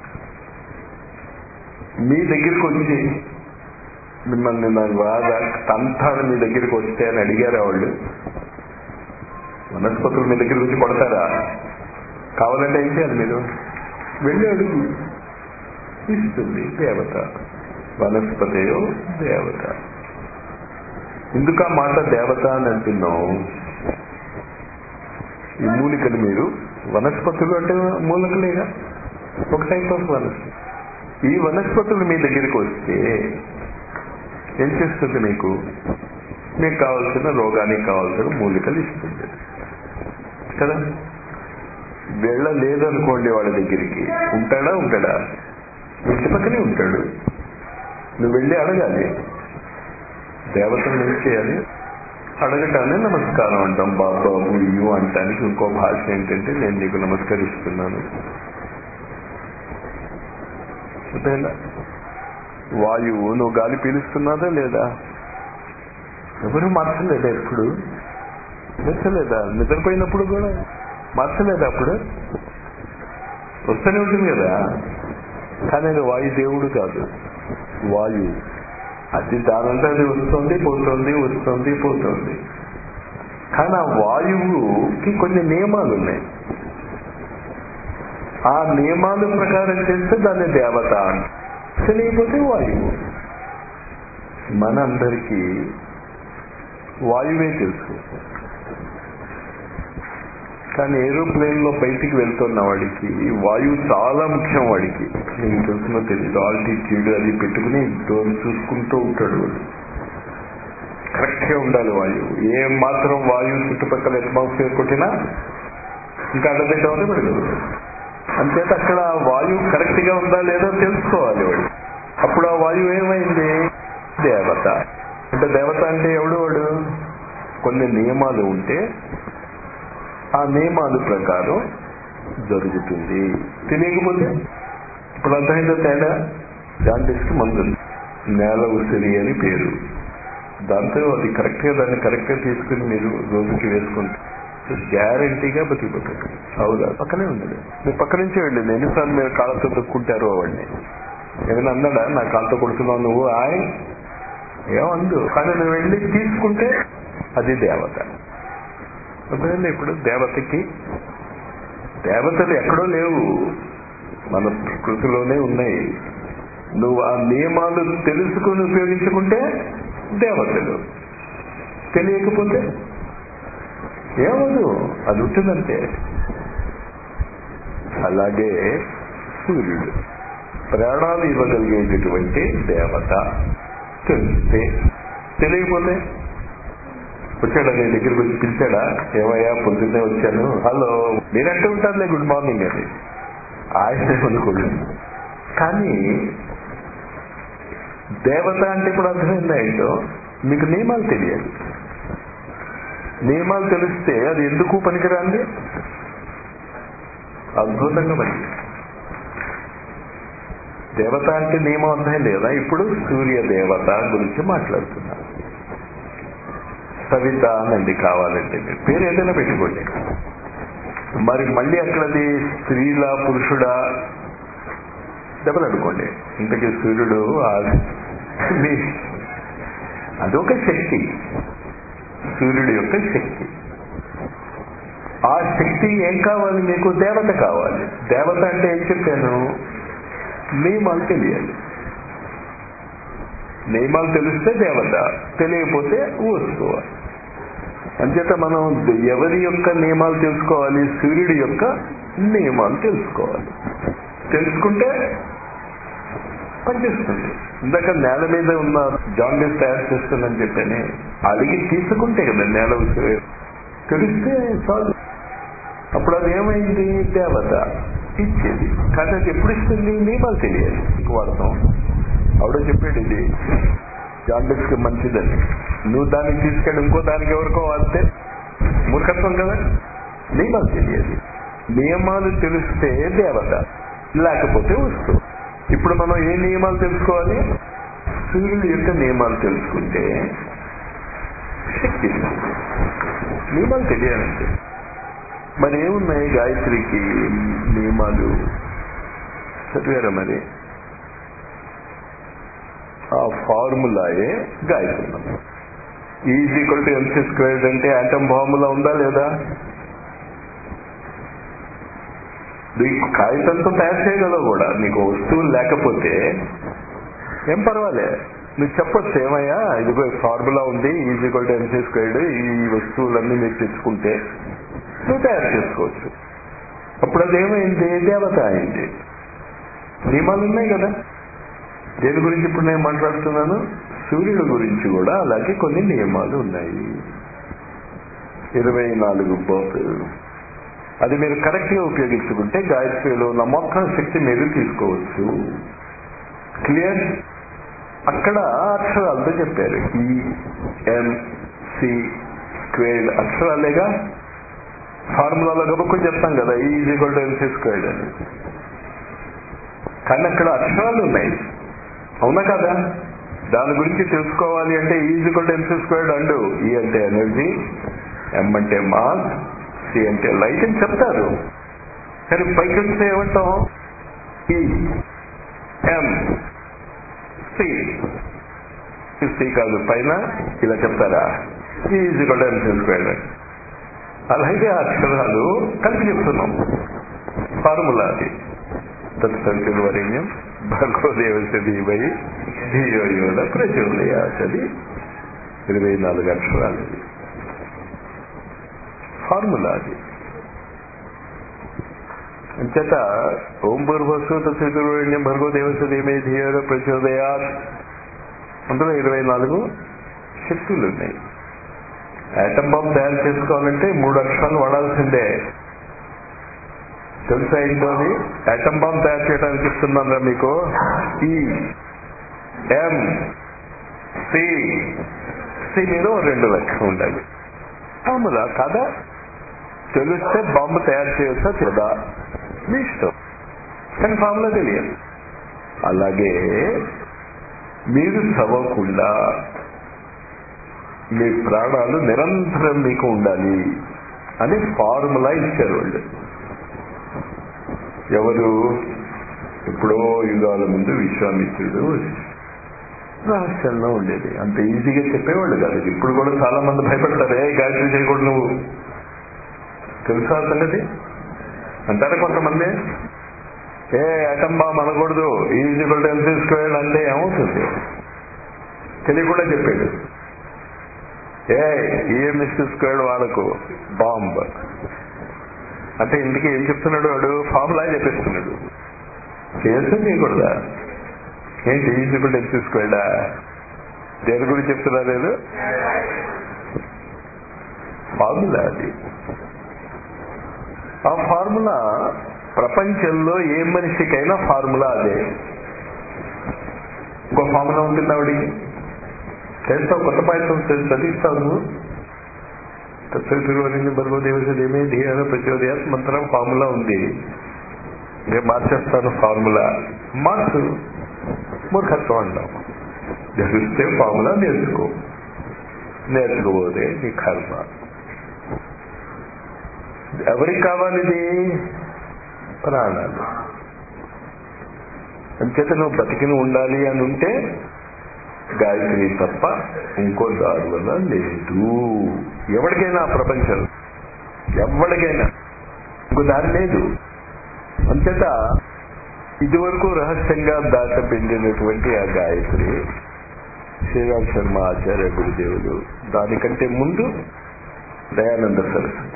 మీ దగ్గరికి వచ్చి మిమ్మల్ని నాకు బాగా తంతాను మీ దగ్గరికి వస్తే అని అడిగారా వాళ్ళు వనస్పతులు మీ దగ్గరికి వచ్చి కొడతారా కావాలంటే ఏం చేయాలి మీరు వెళ్ళి అడుగు ఇస్తుంది దేవత వనస్పతియో దేవత ఎందుకు ఆ మాట దేవత అని అంటున్నాం ఈ మూలికలు మీరు వనస్పతులు అంటే మూలికలేగా ఒక టైప్ ఆఫ్ వనస్పతి ఈ వనస్పతులు మీ దగ్గరికి వస్తే ఏం చేస్తుంది మీకు మీకు కావాల్సిన రోగానికి కావాల్సిన మూలికలు ఇస్తుంది కదా వెళ్ళలేదనుకోండి వాళ్ళ దగ్గరికి ఉంటాడా ఉంటాడా ఇంటి పక్కనే ఉంటాడు నువ్వు వెళ్ళి అడగాలి దేవతను ఏం చేయాలి అడగటానే నమస్కారం అంటాం బాబు ఇయ్యు అంటానికి ఇంకో భాష ఏంటంటే నేను నీకు నమస్కరిస్తున్నాను అర్థమైందా వాయువు నువ్వు గాలి పీలుస్తున్నాదా లేదా ఎవరు మార్చలేదా ఎప్పుడు మార్చలేదా నిద్రపోయినప్పుడు కూడా మార్చలేదా అప్పుడు వస్తూనే ఉంటుంది కదా కానీ అది వాయుదేవుడు కాదు వాయువు అది దానంతా అది వస్తుంది పోతుంది వస్తుంది పోతుంది కానీ ఆ వాయువుకి కొన్ని నియమాలు ఉన్నాయి ఆ నియమాల ప్రకారం చేస్తే దాన్ని దేవత అంట తెలియకపోతే వాయువు మనందరికీ వాయువే తెలుసు కానీ ఏరోప్లేన్ లో బయటికి వెళ్తున్న వాడికి వాయువు చాలా ముఖ్యం వాడికి నీకు తెలుసునో తెలియదు ఆల్టిట్యూడ్ అది పెట్టుకుని డోర్ చూసుకుంటూ ఉంటాడు వాడు కరెక్ట్ గా ఉండాలి వాయువు ఏం మాత్రం వాయువు చుట్టుపక్కల అట్మాస్ఫియర్ కొట్టినా ఇంకా అడ్డదిడ్డమని పెడతాడు అంచేత అక్కడ వాయువు కరెక్ట్ గా ఉందా లేదో తెలుసుకోవాలి వాడు అప్పుడు ఆ వాయువు ఏమైంది దేవత అంటే దేవత అంటే ఎవడు వాడు కొన్ని నియమాలు ఉంటే ఆ నియమాల ప్రకారం జరుగుతుంది తెలియకపోతే ఇప్పుడు అర్థమైందో తేడా జాంటిస్కి మందు ఉంది. నేల ఉసిరి అని పేరు దాంతో అది కరెక్ట్ గా దాన్ని కరెక్ట్ గా తీసుకుని మీరు రోజుకి వేసుకుంటే గ్యారంటీగా బతికిపోతారు అవునా పక్కనే ఉంది మీరు పక్క నుంచి వెళ్ళింది ఎన్నిసార్లు మీరు కాళ్ళతో దొక్కుంటారు వాడిని ఏమైనా అన్నాడా నా కాళ్ళతో కొడుతున్నావు నువ్వు ఆయ్ ఏమందు కానీ నువ్వు వెళ్ళి తీసుకుంటే అది దేవత అర్థమైందా ఇప్పుడు దేవతకి దేవతలు ఎక్కడో లేవు మన ప్రకృతిలోనే ఉన్నాయి నువ్వు ఆ నియమాలు తెలుసుకుని ఉపయోగించుకుంటే దేవతలు తెలియకపోతే ఏమదు అది ఉంటుందంటే అలాగే సూర్యుడు ప్రాణాలు ఇవ్వగలిగేటటువంటి దేవత తెలిస్తే తెలియకపోతే వచ్చాడా నీ దగ్గరికి వచ్చి పిలిచాడా ఏమయ్యా పొద్దున్నే వచ్చాను హలో మీరంటే ఉంటారులే గుడ్ మార్నింగ్ అని ఆయన అనుకోండి కానీ దేవత అంటే ఇప్పుడు అర్థమైందా ఏంటో మీకు నియమాలు తెలియాలి నియమాలు తెలిస్తే అది ఎందుకు పనికిరాంది అద్భుతంగా పనికి దేవత అంటే నియమం అర్థం లేదా ఇప్పుడు సూర్య దేవత గురించి మాట్లాడుతున్నారు సవిత అనండి కావాలంటే మీరు పేరు ఏదైనా పెట్టుకోండి మరి మళ్ళీ అక్కడది స్త్రీలా పురుషుడా దెబ్బలు అనుకోండి ఇంతకీ సూర్యుడు ఆ- మీ- అదొక శక్తి సూర్యుడు యొక్క శక్తి ఆ శక్తి ఏం కావాలి మీకు దేవత కావాలి దేవత అంటే ఏం చెప్పాను నియమాలు తెలియాలి నియమాలు తెలిస్తే దేవత తెలియకపోతే వస్తువు అంచేత మనం ఎవరి యొక్క నియమాలు తెలుసుకోవాలి సూర్యుడి యొక్క నియమాలు తెలుసుకోవాలి తెలుసుకుంటే పనిచేస్తుంది ఇందాక నేల మీద ఉన్న జాండీస్ తయారు చేస్తుందని చెప్పని అడిగి తీసుకుంటే కదా నేల ఉసిరి తెలిస్తే చాలు అప్పుడు అది ఏమైంది దేవత ఇచ్చేది కానీ అది ఎప్పుడు ఇస్తుంది నియమాలు తెలియాలి ఇంక వాడతాం ఆవిడ చెప్పాడు ఇది జాండీస్ కి మంచిదని నువ్వు దాన్ని తీసుకెళ్ళి ఇంకో దానికి ఎవరికో వాడితే మూర్ఖత్వం కదా నియమాలు తెలియాలి నియమాలు తెలిస్తే దేవత లేకపోతే వస్తువు ఇప్పుడు మనం ఏ నియమాలు తెలుసుకోవాలి సూర్యుడి యొక్క నియమాలు తెలుసుకుంటే శక్తి నియమాలు తెలియాలంటే మరి ఏమున్నాయి గాయత్రికి నియమాలు చదివారా మరి ఆ ఫార్ములాయే గాయత్రి మంత్రం is equal to MC squared అంటే ఆటం ఫార్ములా ఉందా లేదా నీకు కాగితంతో తయారు చేయగలవు కూడా నీకు వస్తువులు లేకపోతే ఏం పర్వాలే నువ్వు చెప్పొచ్చు ఏమయ్యా ఇదిగో ఫార్ములా ఉంది is equal to MC squared ఈ వస్తువులన్నీ మీరు తెచ్చుకుంటే నువ్వు తయారు చేసుకోవచ్చు అప్పుడు అది ఏమైంది దేవత అయింది నియమాలు ఉన్నాయి కదా దేని గురించి ఇప్పుడు నేను మాట్లాడుతున్నాను సూర్యుడు గురించి కూడా అలాగే కొన్ని నియమాలు ఉన్నాయి ఇరవై నాలుగు బోతులు అది మీరు కరెక్ట్ గా ఉపయోగించుకుంటే గాయత్రిలో ఉన్న మొత్తం శక్తి మీరు తీసుకోవచ్చు క్లియర్ అక్కడ అక్షరాలతో చెప్పారు ఈ ఎం సి స్క్వేర్డ్ అక్షరాలేగా ఫార్ములాలో గబుక్కుని చెప్తాం కదా E is equal to MC squared అని కానీ అక్కడ అక్షరాలు ఉన్నాయి అవునా కదా దాని గురించి తెలుసుకోవాలి అంటే is equal to MC squared and E అంటే ఎనర్జీ ఎం అంటే మాస్ సి అంటే లైట్ అని చెప్తారు కానీ పైకి వస్తే ఏమంటాం ఈ ఎం సి సి కాదు పైన ఇలా చెప్తారా is equal to MC squared అని అలాగే ఆ అక్షరాలు కలిపి చెప్తున్నాం ఫార్ములా అది తత్సంఖ్యలు వరేణ్యం భగవదేవత ధీమై ధియో యోన ప్రచోదయాచది ఇరవై నాలుగు అక్షరాలు ఇది ఫార్ములా అది అంచేత ఓం భూర్భస్సు తత్సంఖ్యలు భర్గోదేవత ధీమై ధియో ప్రచోదయాత్ అందులో ఇరవై నాలుగు శక్తులు ఉన్నాయి యాటమ్ బాంబ్ తయారు చేసుకోవాలంటే మూడు అక్షరాలు వాడాల్సిందే తెలుసా ఏంటో అది యాటమ్ బాంబ్ తయారు చేయడానికి ఇస్తున్నారా మీకు ఈ ఎం సి ఎస్ఐ మీద ఓ రెండు లక్షలు ఉండాలి ఫార్ములా కాదా తెలిస్తే బాంబు తయారు చేయొచ్చా లేదా మీ ఇష్టం కానీ ఫార్ములా తెలియదు అలాగే మీరు చదవకుండా మీ ప్రాణాలు నిరంతరం మీకు ఉండాలి అని ఫార్ములా ఇచ్చారు వాళ్ళు ఎవరు ఎప్పుడో యుగాల ముందు విశ్వామిత్రుడు రహస్యంలో ఉండేది అంత ఈజీగా చెప్పేవాళ్ళు కాదు ఇప్పుడు కూడా చాలా మంది భయపడతారు ఏ గాయత్రి చేయకూడదు నువ్వు తెలుసా సంగతి అంటారా కొంతమంది ఏ అటం బాంబ్ అనకూడదు ఈజీబుల్ ఎంసీ స్క్వేర్ అంటే ఏమవుతుంది తెలియకుండా చెప్పాడు ఏ ఈఎంఎస్ స్క్వేర్ వాళ్ళకు బాంబ్ అంటే ఇంటికి ఏం చెప్తున్నాడు వాడు ఫార్ములా చెప్పేస్తున్నాడు చేయొచ్చు చేయకూడదా ఏంటి ఈజీబుల్ ఎంసీ స్క్వేర్డా దేని గురించి చెప్తున్నా లేదు ఫార్ములా అది ఆ ఫార్ములా ప్రపంచంలో ఏ మనిషికైనా ఫార్ములా అదే ఇంకో ఫార్ములా ఉంటుంది ఆవిడికి చేస్తావు కొత్త పాయసం చదివిస్తావు నువ్వు తత్వరిని బరువు దేవసేమే ధీర ప్రచోదయాత్ మంత్రం ఫార్ములా ఉంది నేను మార్చేస్తాను ఫార్ములా మార్చు మూర్ఖత్వం అంటాం జరిగితే ఫార్ములా నేర్చుకో నేర్చుకోబోతే నీ కర్మ ఎవరికి కావాలి ఇది ప్రాణాలు అంచేత నువ్వు బతికిని ఉండాలి అని ఉంటే గాయత్రి తప్ప ఇంకో దారి వల్ల లేదు ఎవరికైనా ప్రపంచం ఎవరికైనా ఇంకో దారి లేదు అంచేత ఇదివరకు రహస్యంగా దాటపెట్టినటువంటి ఆ గాయత్రి శ్రీరామ్ శర్మ ఆచార్య గురుదేవులు దానికంటే ముందు దయానంద సరస్వతి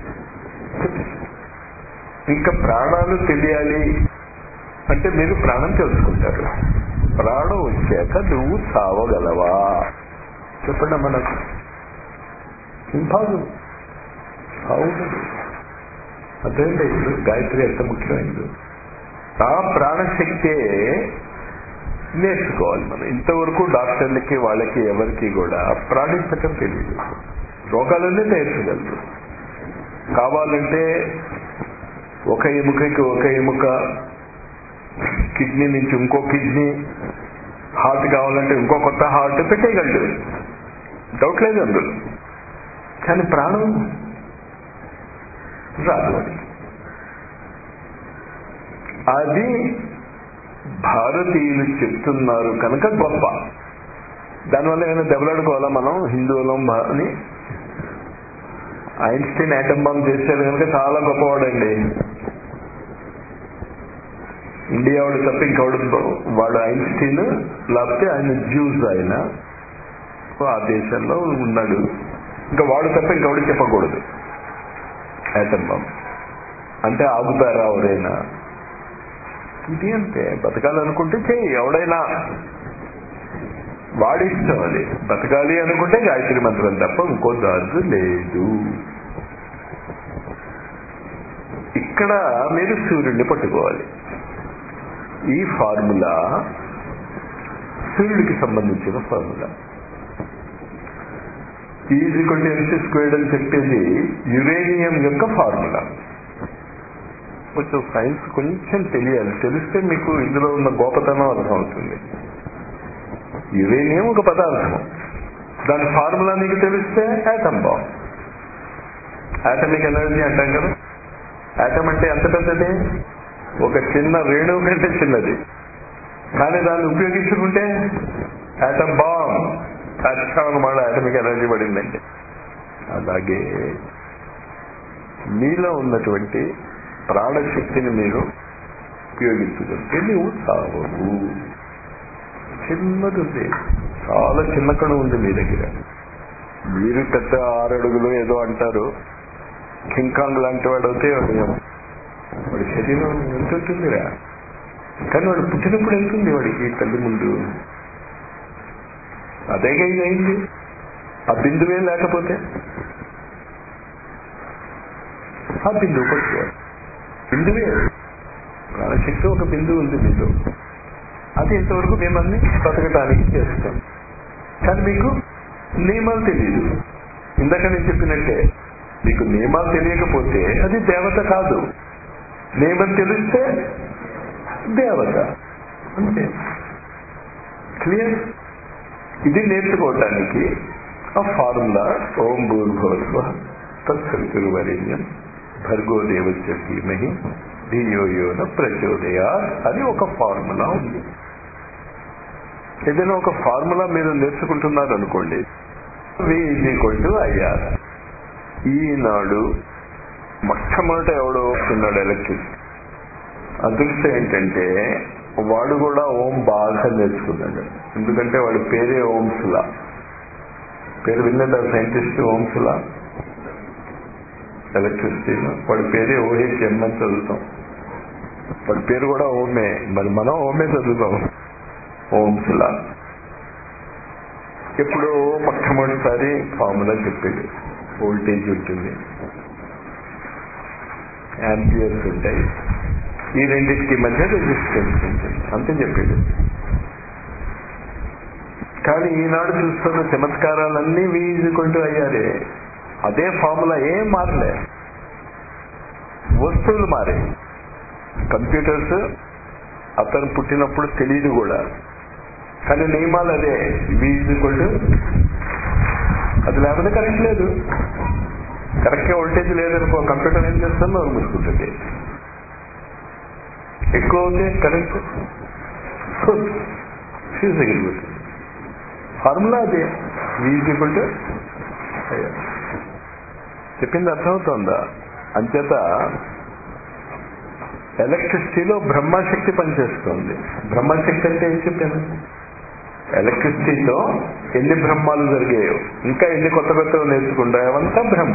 ఇంకా ప్రాణాలు తెలియాలి అంటే మీరు ప్రాణం తెలుసుకుంటారు ప్రాణం వచ్చాక నువ్వు చావగలవా చెప్పండి మనకు ఇంపాసిబుల్ అవును అదేంటి గాయత్రి ఎంత ముఖ్యమైనది ఆ ప్రాణశక్తే నేర్చుకోవాలి మనం ఇంతవరకు డాక్టర్లకి వాళ్ళకి ఎవరికి కూడా ప్రాణించటం తెలియదు రోగాలన్నీ నేర్చగలరు కావాలంటే ఒక ఎముకకి ఒక ఎముక కిడ్నీ నుంచి ఇంకో కిడ్నీ హార్ట్ కావాలంటే ఇంకో కొత్త హార్ట్ పెట్టేయగలడు డౌట్ లేదు అందులో కానీ ప్రాణం రాదు అది అది భారతీయులు చెప్తున్నారు కనుక గొప్ప దానివల్ల ఏమైనా దెబ్బలాడుకోవాలా మనం హిందువులం అని ఐన్స్టీన్ యాటమ్ బాంబ్ చేశాడు కనుక చాలా గొప్పవాడండి ఇండియా వాడు తప్ప ఇంకెవడు వాడు ఐన్స్టీన్ లేకపోతే ఆయన జ్యూస్ ఆయన ఆ దేశంలో ఉన్నాడు ఇంకా వాడు తప్ప ఇంకెవడు చెప్పకూడదు యాటమ్ బాంబ్ అంటే ఆగుతారా ఎవరైనా ఇది అంతే బతకాలనుకుంటే చేయి ఎవడైనా వాడి ఇష్టం అది బతకాలి అనుకుంటే గాయత్రి మంత్రం తప్ప ఇంకో దారి లేదు ఇక్కడ మీరు సూర్యుడిని పట్టుకోవాలి ఈ ఫార్ములా సూర్యుడికి సంబంధించిన ఫార్ములా ఈజిక్వల్ ఎంసీ స్క్వేర్డ్ అని చెప్పేది యురేనియం యొక్క ఫార్ములా కొంచెం సైన్స్ కొంచెం తెలియాలి తెలిస్తే మీకు ఇందులో ఉన్న గోపతనం అర్థమవుతుంది యురేనియం ఒక పదార్థం దాని ఫార్ములా మీకు తెలిస్తే యాటమ్ బాంబ్ యాటమిక్ ఎనర్జీ అంటాం కదా యాటమ్ అంటే ఎంత పెద్దది ఒక చిన్న రేణువు కంటే చిన్నది కానీ దాన్ని ఉపయోగించుకుంటే యాటమ్ బాంబ్ అన్నమాట యాటమిక్ ఎనర్జీ పడిందండి అలాగే మీలో ఉన్నటువంటి ప్రాణశక్తిని మీరు ఉపయోగించుకుంటే నువ్వు చావవు చిన్నది ఉంది చాలా చిన్న కణం ఉంది మీ దగ్గర మీరు పెద్ద ఆరడుగులు ఏదో అంటారు కింకాంగ్ లాంటి వాడు అయితే వాడి శరీరం ఎంత ఉంటుందిరా కానీ వాడు పుట్టినప్పుడు ఎంతుంది వాడికి తల్లి ముందు అదేగా ఇది అయింది ఆ బిందువే లేకపోతే ఆ బిందువు పట్టుకోవాలి బిందువే ప్రాణశక్తి ఒక బిందువు ఉంది మీలో అది ఇంతవరకు మిమ్మల్ని బతకటానికి చేస్తాం కానీ మీకు నియమాలు తెలియదు ఇందాక నేను చెప్పినట్టే మీకు నియమాలు తెలియకపోతే అది దేవత కాదు నియమం తెలిస్తే దేవత అంతే క్లియర్ ఇది నేర్చుకోవటానికి ఆ ఫార్ములా ఓం భూర్భోత్వ తత్సవితుర్వరేణ్యం భర్గో దేవస్య ధీమహి ధియో యోన ప్రచోదయా అని ఒక ఫార్ములా ఉంది ఏదైనా ఒక ఫార్ములా మీరు నేర్చుకుంటున్నారు అనుకోండి V is equal to IR ఈనాడు మొట్టమొదట ఎవడో వస్తున్నాడు ఎలక్ట్రిక్ అదృష్టం ఏంటంటే వాడు కూడా ఓం బాగా నేర్చుకున్నాడు ఎందుకంటే వాడి పేరే ఓంసులా పేరు విన్నదా సైంటిస్ట్ ఓంసులా ఎలక్ట్రిసిటీలో వాడి పేరే ఓహెచ్ఎం అని చదువుతాం వాడి పేరు కూడా ఓమే మరి మనం ఓమే చదువుతాం ఓంసులా ఎప్పుడో మొట్టమొదటిసారి ఫార్ములా చెప్పాడు వోల్టేజ్ ఉంటుంది యాంపియర్స్ ఉంటాయి ఈ రెండింటికి మధ్య రెసిస్టెన్స్ ఉంటుంది అంతే చెప్పాడు కానీ ఈనాడు చూస్తున్న చమత్కారాలన్నీ వీజుకుంటూ అయ్యారే అదే ఫార్ములా ఏం మారలే వస్తువులు మారే కంప్యూటర్స్ అతను పుట్టినప్పుడు తెలియదు కూడా కానీ నియమాలు అదే వీజుకుంటూ అది లేకపోతే కరెంట్ లేదు కరెక్ట్ గా వోల్టేజ్ లేదనుకో కంప్యూటర్ ఏం చేస్తుందో నోరు మూసుకుంటుంది ఎక్కువ అవుతే కరెంట్ ఫ్యూజ్ ఎగిరిపోతుంది ఫార్ములా అదే ఈక్వల్ టు చెప్పింది అర్థమవుతోందా అంచేత ఎలక్ట్రిసిటీలో బ్రహ్మశక్తి పనిచేస్తుంది బ్రహ్మశక్తి అంటే ఏం చెప్పాను ఎలక్ట్రిసిటీతో ఎన్ని బ్రహ్మాలు జరిగాయో ఇంకా ఎన్ని కొత్త కొత్తవి నేర్చుకుంటాయో అవంతా బ్రహ్మ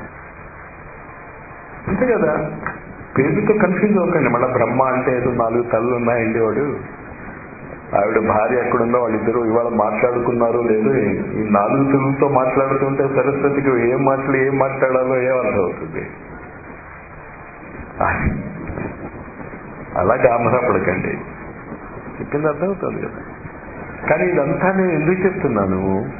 అంతే కదా పేరుతో కన్ఫ్యూజ్ అవ్వకండి మళ్ళీ బ్రహ్మ అంటే ఏదో నాలుగు తలలు ఉన్నాయండి వాడు ఆవిడ భార్య ఎక్కడుందో వాళ్ళిద్దరూ ఇవాళ మాట్లాడుకున్నారో లేదో ఈ నాలుగు తెలుగుతో మాట్లాడుతుంటే సరస్వతికి ఏం మాటలు ఏం మాట్లాడాలో ఏం అర్థం అవుతుంది అలా గామరపడకండి చెప్పింది అర్థమవుతుంది కదా కానీ ఇదంతా నేను ఎందుకు చెప్తున్నాను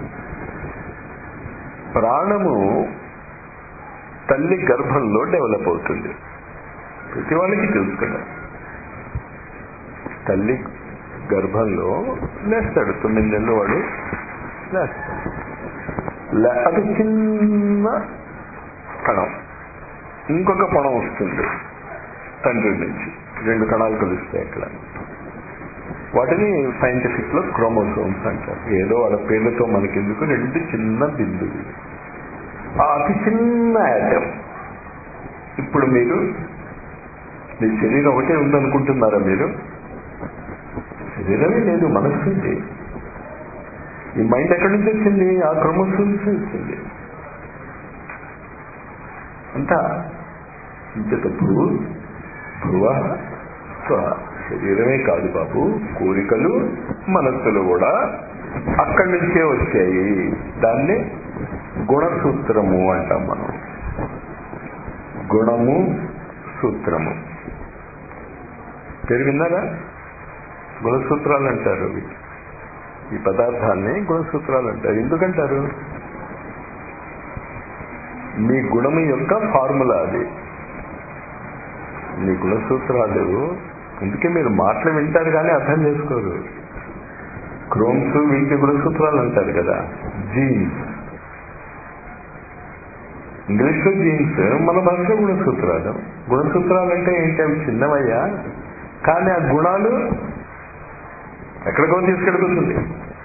ప్రాణము తల్లి గర్భంలో డెవలప్ అవుతుంది ప్రతి వాళ్ళకి తెలుసు కదా తల్లి గర్భంలో లేస్తాడు తొమ్మిది నెలలు వాడు లేస్తాడు అది చిన్న కణం ఇంకొక పణం వస్తుంది తండ్రి నుంచి రెండు కణాలు కలుస్తాయి అక్కడ వాటిని సైంటిఫిక్ లో క్రోమోసోమ్స్ అంటారు ఏదో వాళ్ళ పేర్లతో మనకెందుకు రెండు చిన్న బిందువు ఆ అతి చిన్న యాటం ఇప్పుడు మీరు మీ శరీరం ఒకటే ఉందనుకుంటున్నారా మీరు శరీరమే లేదు మనస్సు ఉంది ఈ మైండ్ ఎక్కడి నుంచి వచ్చింది ఆ క్రోమోసోమ్స్ వచ్చింది అంతా ఇంత భూ భువ స్వ శరీరమే కాదు బాబు కోరికలు మనస్సులు కూడా అక్కడి నుంచే వచ్చాయి దాన్ని గుణసూత్రము అంటాం మనం గుణము సూత్రము పేరు విన్నారా గుణసూత్రాలు అంటారు ఈ పదార్థాన్ని గుణసూత్రాలు అంటారు ఎందుకంటారు మీ గుణము యొక్క ఫార్ములా అది మీ గుణసూత్రాలు అందుకే మీరు మాటలు వింటారు కానీ అర్థం చేసుకోరు క్రోమ్స్ వీటి గుణసూత్రాలు అంటారు కదా జీన్స్ ఇంగ్లీష్ లో జీన్స్ మన భాషలో గుణసూత్రాలు గుణసూత్రాలు అంటే ఏంటి అవి చిన్నవయ్యా కానీ ఆ గుణాలు ఎక్కడికో తీసుకెళ్ళిపోతుంది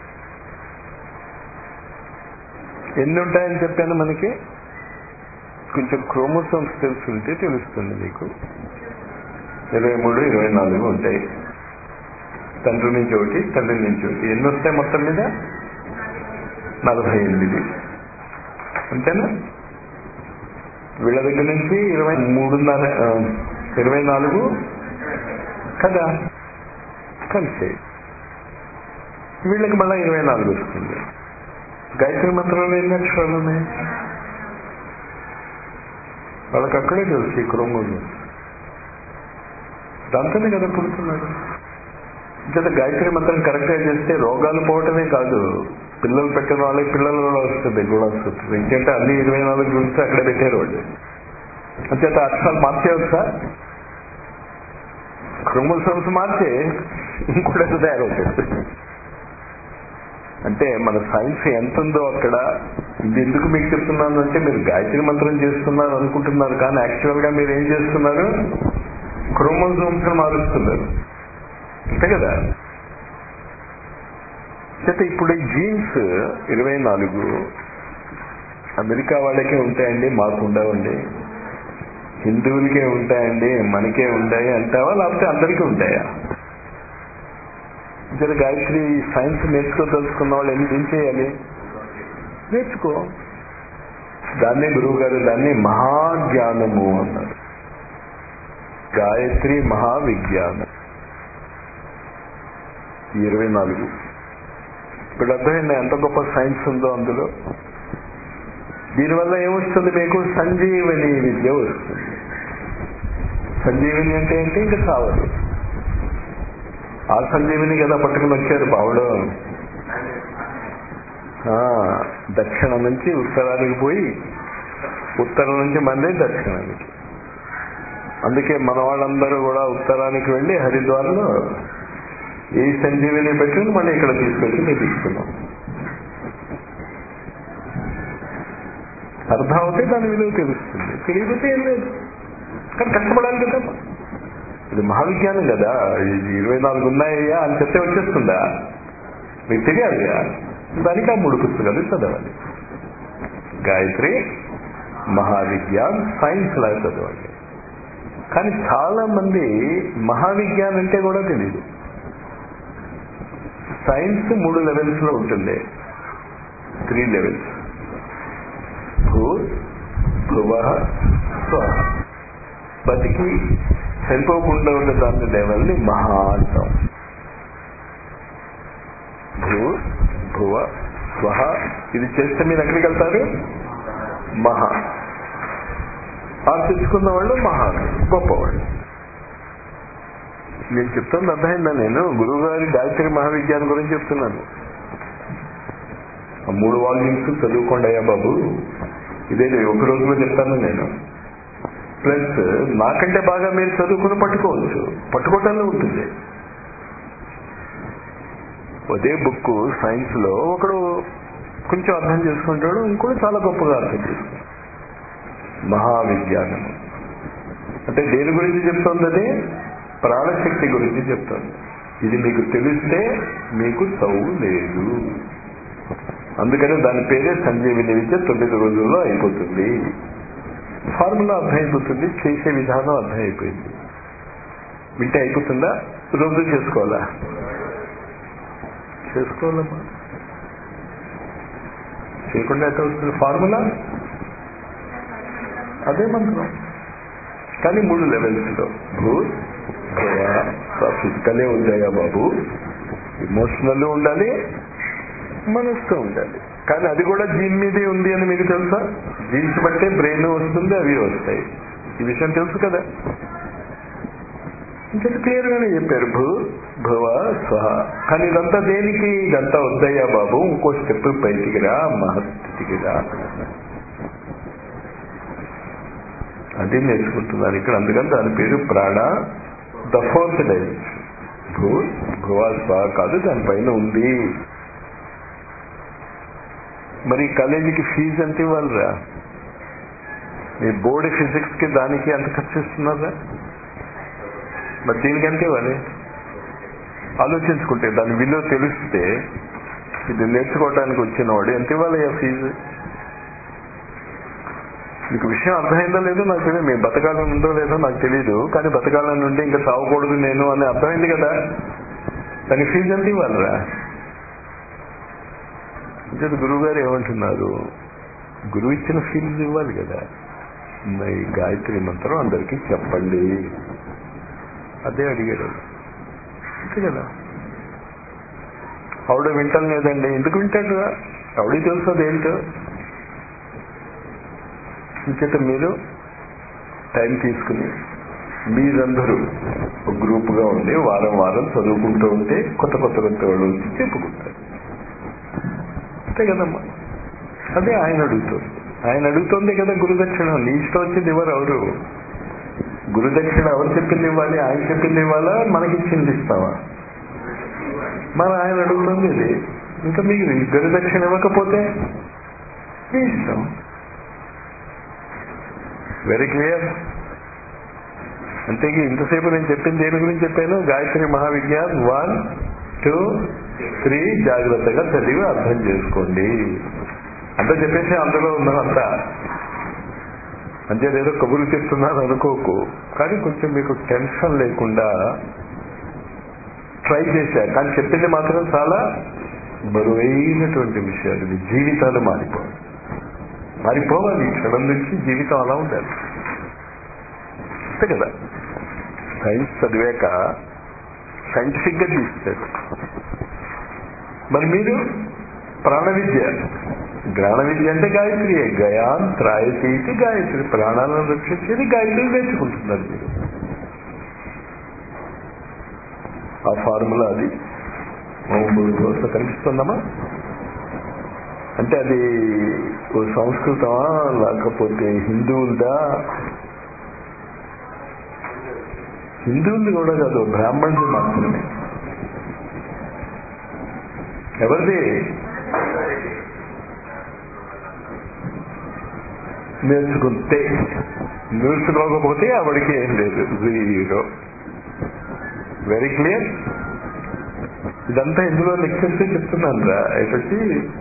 ఎన్ని ఉంటాయని చెప్పాను మనకి కొంచెం క్రోమోసోమ్స్ తెలుసుంటే తెలుస్తుంది మీకు ఇరవై మూడు ఇరవై నాలుగు ఉంటాయి తండ్రి నుంచి ఒకటి తల్లి నుంచి ఒకటి ఎన్ని వస్తాయి మొత్తం మీద నలభై ఎనిమిది అంతేనా వీళ్ళ దగ్గర నుంచి ఇరవై మూడున్నర ఇరవై నాలుగు కదా కలిసే వీళ్ళకి మళ్ళీ ఇరవై నాలుగు వస్తుంది గాయత్రి మంత్రంలో ఎన్ని అక్షరాలు ఉన్నాయి వాళ్ళకి అక్కడే తెలుసు ఈ క్రోమోజోమ్స్ దాంతోనే కదా పుడుతున్నాడు ఇంత గాయత్రి మంత్రం కరెక్ట్గా చేస్తే రోగాలు పోవటమే కాదు పిల్లలు పెట్టిన వాళ్ళకి పిల్లలు కూడా వస్తుంది కూడా వస్తుంది ఇంకంటే అన్ని ఇరవై నాలుగు గురించి అక్కడే పెట్టారు వాళ్ళు అంచేత అక్షరాలు మార్చేయవచ్చా క్రోమోసోమ్స్ మార్చి ఇంకోటి తయారవుతుంది అంటే మన సైన్స్ ఎంత ఉందో అక్కడ ఇది ఎందుకు మీకు చెప్తున్నాను అంటే మీరు గాయత్రి మంత్రం చేస్తున్నారు అనుకుంటున్నారు కానీ యాక్చువల్ గా మీరు ఏం చేస్తున్నారు క్రోమోజోమ్స్ మారుస్తున్నారు అంతే కదా చేత ఇప్పుడు ఈ జీన్స్ ఇరవై నాలుగు అమెరికా వాళ్ళకే ఉంటాయండి మాకు ఉండవండి హిందువులకే ఉంటాయండి మనకే ఉంటాయి అంటావా లేకపోతే అందరికీ ఉంటాయా జర గాయత్రి సైన్స్ నేర్చుకోదలుచుకున్న వాళ్ళు ఎందుకు ఏం చేయాలి నేర్చుకో దాన్నే గురువు గారు దాన్ని మహాజ్ఞానము అన్నారు గాయత్రి మహావిజ్ఞానం ఇరవై నాలుగు ఇప్పుడు అర్థమైంది ఎంత గొప్ప సైన్స్ ఉందో అందులో దీనివల్ల ఏమొస్తుంది మీకు సంజీవని విద్య వస్తుంది సంజీవని అంటే ఏంటి ఇంకా చావదు ఆ సంజీవిని కదా పట్టుకుని వచ్చారు పావుడు దక్షిణం నుంచి ఉత్తరానికి పోయి ఉత్తరం నుంచి మళ్ళీ దక్షిణానికి అందుకే మన వాళ్ళందరూ కూడా ఉత్తరానికి వెళ్ళి హరిద్వార్లో ఈ సంజీవిని పెట్టుకుని మళ్ళీ ఇక్కడ తీసుకొచ్చి మేము తీసుకున్నాం అర్థం అవుతే దాని విలువ తెలుస్తుంది తెలియకపోతే ఏం లేదు కానీ కష్టపడాలి కదా ఇది మహావిజ్ఞానం కదా ఇది ఇరవై నాలుగు ఉన్నాయ్యా అని చెప్తే వచ్చేస్తుందా మీకు తెలియాలిగా దానికి ఆ మూడు పుస్తకాలు చదవాలి గాయత్రి మహావిజ్ఞాన్ సైన్స్ లాగా చదవాలి కానీ చాలా మంది మహావిజ్ఞాన్ అంటే కూడా తెలియదు సైన్స్ మూడు లెవెల్స్ లో ఉంటుంది త్రీ లెవెల్స్ భూ భువ స్వ బతికి చనిపోకుండా ఉన్న దాని లెవెల్ని మహా అంటాం భూ భువ స్వహ ఇది చేస్తే మీరు ఎక్కడికి వెళ్తారు మహా ఆ తెచ్చుకున్న వాళ్ళు మహా గొప్పవాళ్ళు నేను చెప్తాను అర్థమైందా నేను గురువు గారి గాయత్రి మహావిజ్ఞానం గురించి చెప్తున్నాను ఆ మూడు వాల్యూమ్స్ చదువుకోండి అయ్యా బాబు ఇదే ఒక రోజులో చెప్తాను నేను ప్లస్ నాకంటే బాగా మీరు చదువుకుని పట్టుకోవచ్చు పట్టుకోవటాల్లో ఉంటుంది అదే బుక్ సైన్స్ లో ఒకడు కొంచెం అర్థం చేసుకుంటాడు ఇంకోటి చాలా గొప్పగా అర్థం చేసుకుంటాడు మహావిజ్ఞానం అంటే దేని గురించి చెప్తోంది ప్రాణశక్తి గురించి చెప్తోంది ఇది మీకు తెలిస్తే మీకు చదువు లేదు అందుకని దాని పేరే సంజీవిని విద్య తొమ్మిది రోజుల్లో అయిపోతుంది ఫార్ములా అర్థమైపోతుంది చేసే విధానం అర్థమైపోయింది వింటే అయిపోతుందా రోజు చేసుకోవాలా చేసుకోవాలమ్మా చేయకుండా ఎట్లా వస్తుంది ఫార్ములా అదే మంత్రం కానీ మూడు లెవెల్స్ లో భూ ఫిజికలే ఉందాయా బాబు ఇమోషనల్ ఉండాలి మనస్సు ఉండాలి కానీ అది కూడా జీన్ మీదే ఉంది అని మీకు తెలుసా జీన్స్ బట్టే బ్రెయిన్ వస్తుంది అవి వస్తాయి ఈ విషయం తెలుసు కదా ఇంకా క్లియర్ గానే చెప్పారు భూ భువ స్వహ కానీ ఇదంతా దేనికి ఇదంతా వద్దయ్యా బాబు ఇంకో స్టెప్ బయటికి రా మహస్థితికి రా అది నేర్చుకుంటున్నారు ఇక్కడ అందుకని దాని పేరు ప్రాణ ద ఫోర్త్ డైమెన్షన్ భూ భువ స్వ కాదు దానిపైన ఉంది మరి కాలేజీకి ఫీజు ఎంత ఇవ్వాలిరా మీ బోర్డు ఫిజిక్స్ కి దానికి ఎంత ఖర్చు ఇస్తున్నారా మరి దీనికి ఎంత ఇవ్వాలి ఆలోచించుకుంటే దాని విలువ తెలిస్తే ఇది నేర్చుకోవడానికి వచ్చిన వాడు ఎంత ఇవ్వాలి ఆ ఫీజు మీకు విషయం అర్థమైందో లేదో నాకు తెలియదు మీ బతకాలని ఉందో లేదో నాకు తెలియదు కానీ బతకాలని ఉంటే ఇంకా సాగకూడదు నేను అని అర్థమైంది కదా దాని ఫీజు ఎంత ఇవ్వాలిరా అంటే గురువు గారు ఏమంటున్నారు గురువు ఇచ్చిన ఫీజు ఇవ్వాలి కదా మరి గాయత్రి మంత్రం అందరికీ చెప్పండి అదే అడిగాడు అంతే కదా ఆవిడ వింటాం లేదండి ఎందుకు వింటాడు ఆవిడ తెలుసు అదేంటో ఇంకేత మీరు టైం తీసుకుని మీరందరూ ఒక గ్రూప్గా ఉండి వారం వారం చదువుకుంటూ ఉంటే కొత్త కొత్త కొత్త వాళ్ళు వచ్చి చెప్పుకుంటారు అంతే కదమ్మా అదే ఆయన అడుగుతుంది ఆయన అడుగుతుంది కదా గురుదక్షిణ నీ ఇష్టం వచ్చింది ఇవ్వరు ఎవరు గురుదక్షిణ ఎవరు చెప్పింది ఇవ్వాలి ఆయన చెప్పింది ఇవ్వాలా మనకిచ్చింది ఇస్తావా మరి ఆయన అడుగుతుంది ఇది ఇంకా మీకు గురుదక్షిణ ఇవ్వకపోతే మీ ఇష్టం వెరీ క్లియర్ అంతేకి ఇంతసేపు నేను చెప్పింది దేని గురించి చెప్పాను Gayatri Mahavigyan one two three జాగ్రత్తగా చదివి అర్థం చేసుకోండి అంతా చెప్పేసి అందులో ఉన్నదంతా అంటే ఏదో కబుర్లు చెప్తున్నాను అనుకోకు కానీ కొంచెం మీకు టెన్షన్ లేకుండా ట్రై చేశా కానీ చెప్పింది మాత్రం చాలా బరువైనటువంటి విషయాలు ఇది జీవితాలు మారిపోవాలి మారిపోవాలి ఈ క్షణం నుంచి జీవితం అలా ఉండాలి అంతే కదా సైన్స్ చదివాక సైంటిఫిక్ గా తీస్తాడు మరి మీరు ప్రాణ విద్య జ్ఞాన విద్య అంటే గాయత్రి గయాన్ త్రాయతీతి గాయత్రి ప్రాణాలను రక్షించేది గాయత్రి నేర్చుకుంటున్నారు మీరు ఆ ఫార్ములా అది రోజు కనిపిస్తుందమ్మా అంటే అది ఓ సంస్కృతమా లేకపోతే హిందువులదా హిందువులు కూడా కాదు బ్రాహ్మణులు మాత్రమే ఎవరిది నేర్చుకుంటే నేర్చుకోకపోతే ఆవిడకి ఏం లేదు జీరో వెరీ క్లియర్ ఇదంతా ఇందులో లెక్చర్స్ చెప్తున్నాను రా అయితే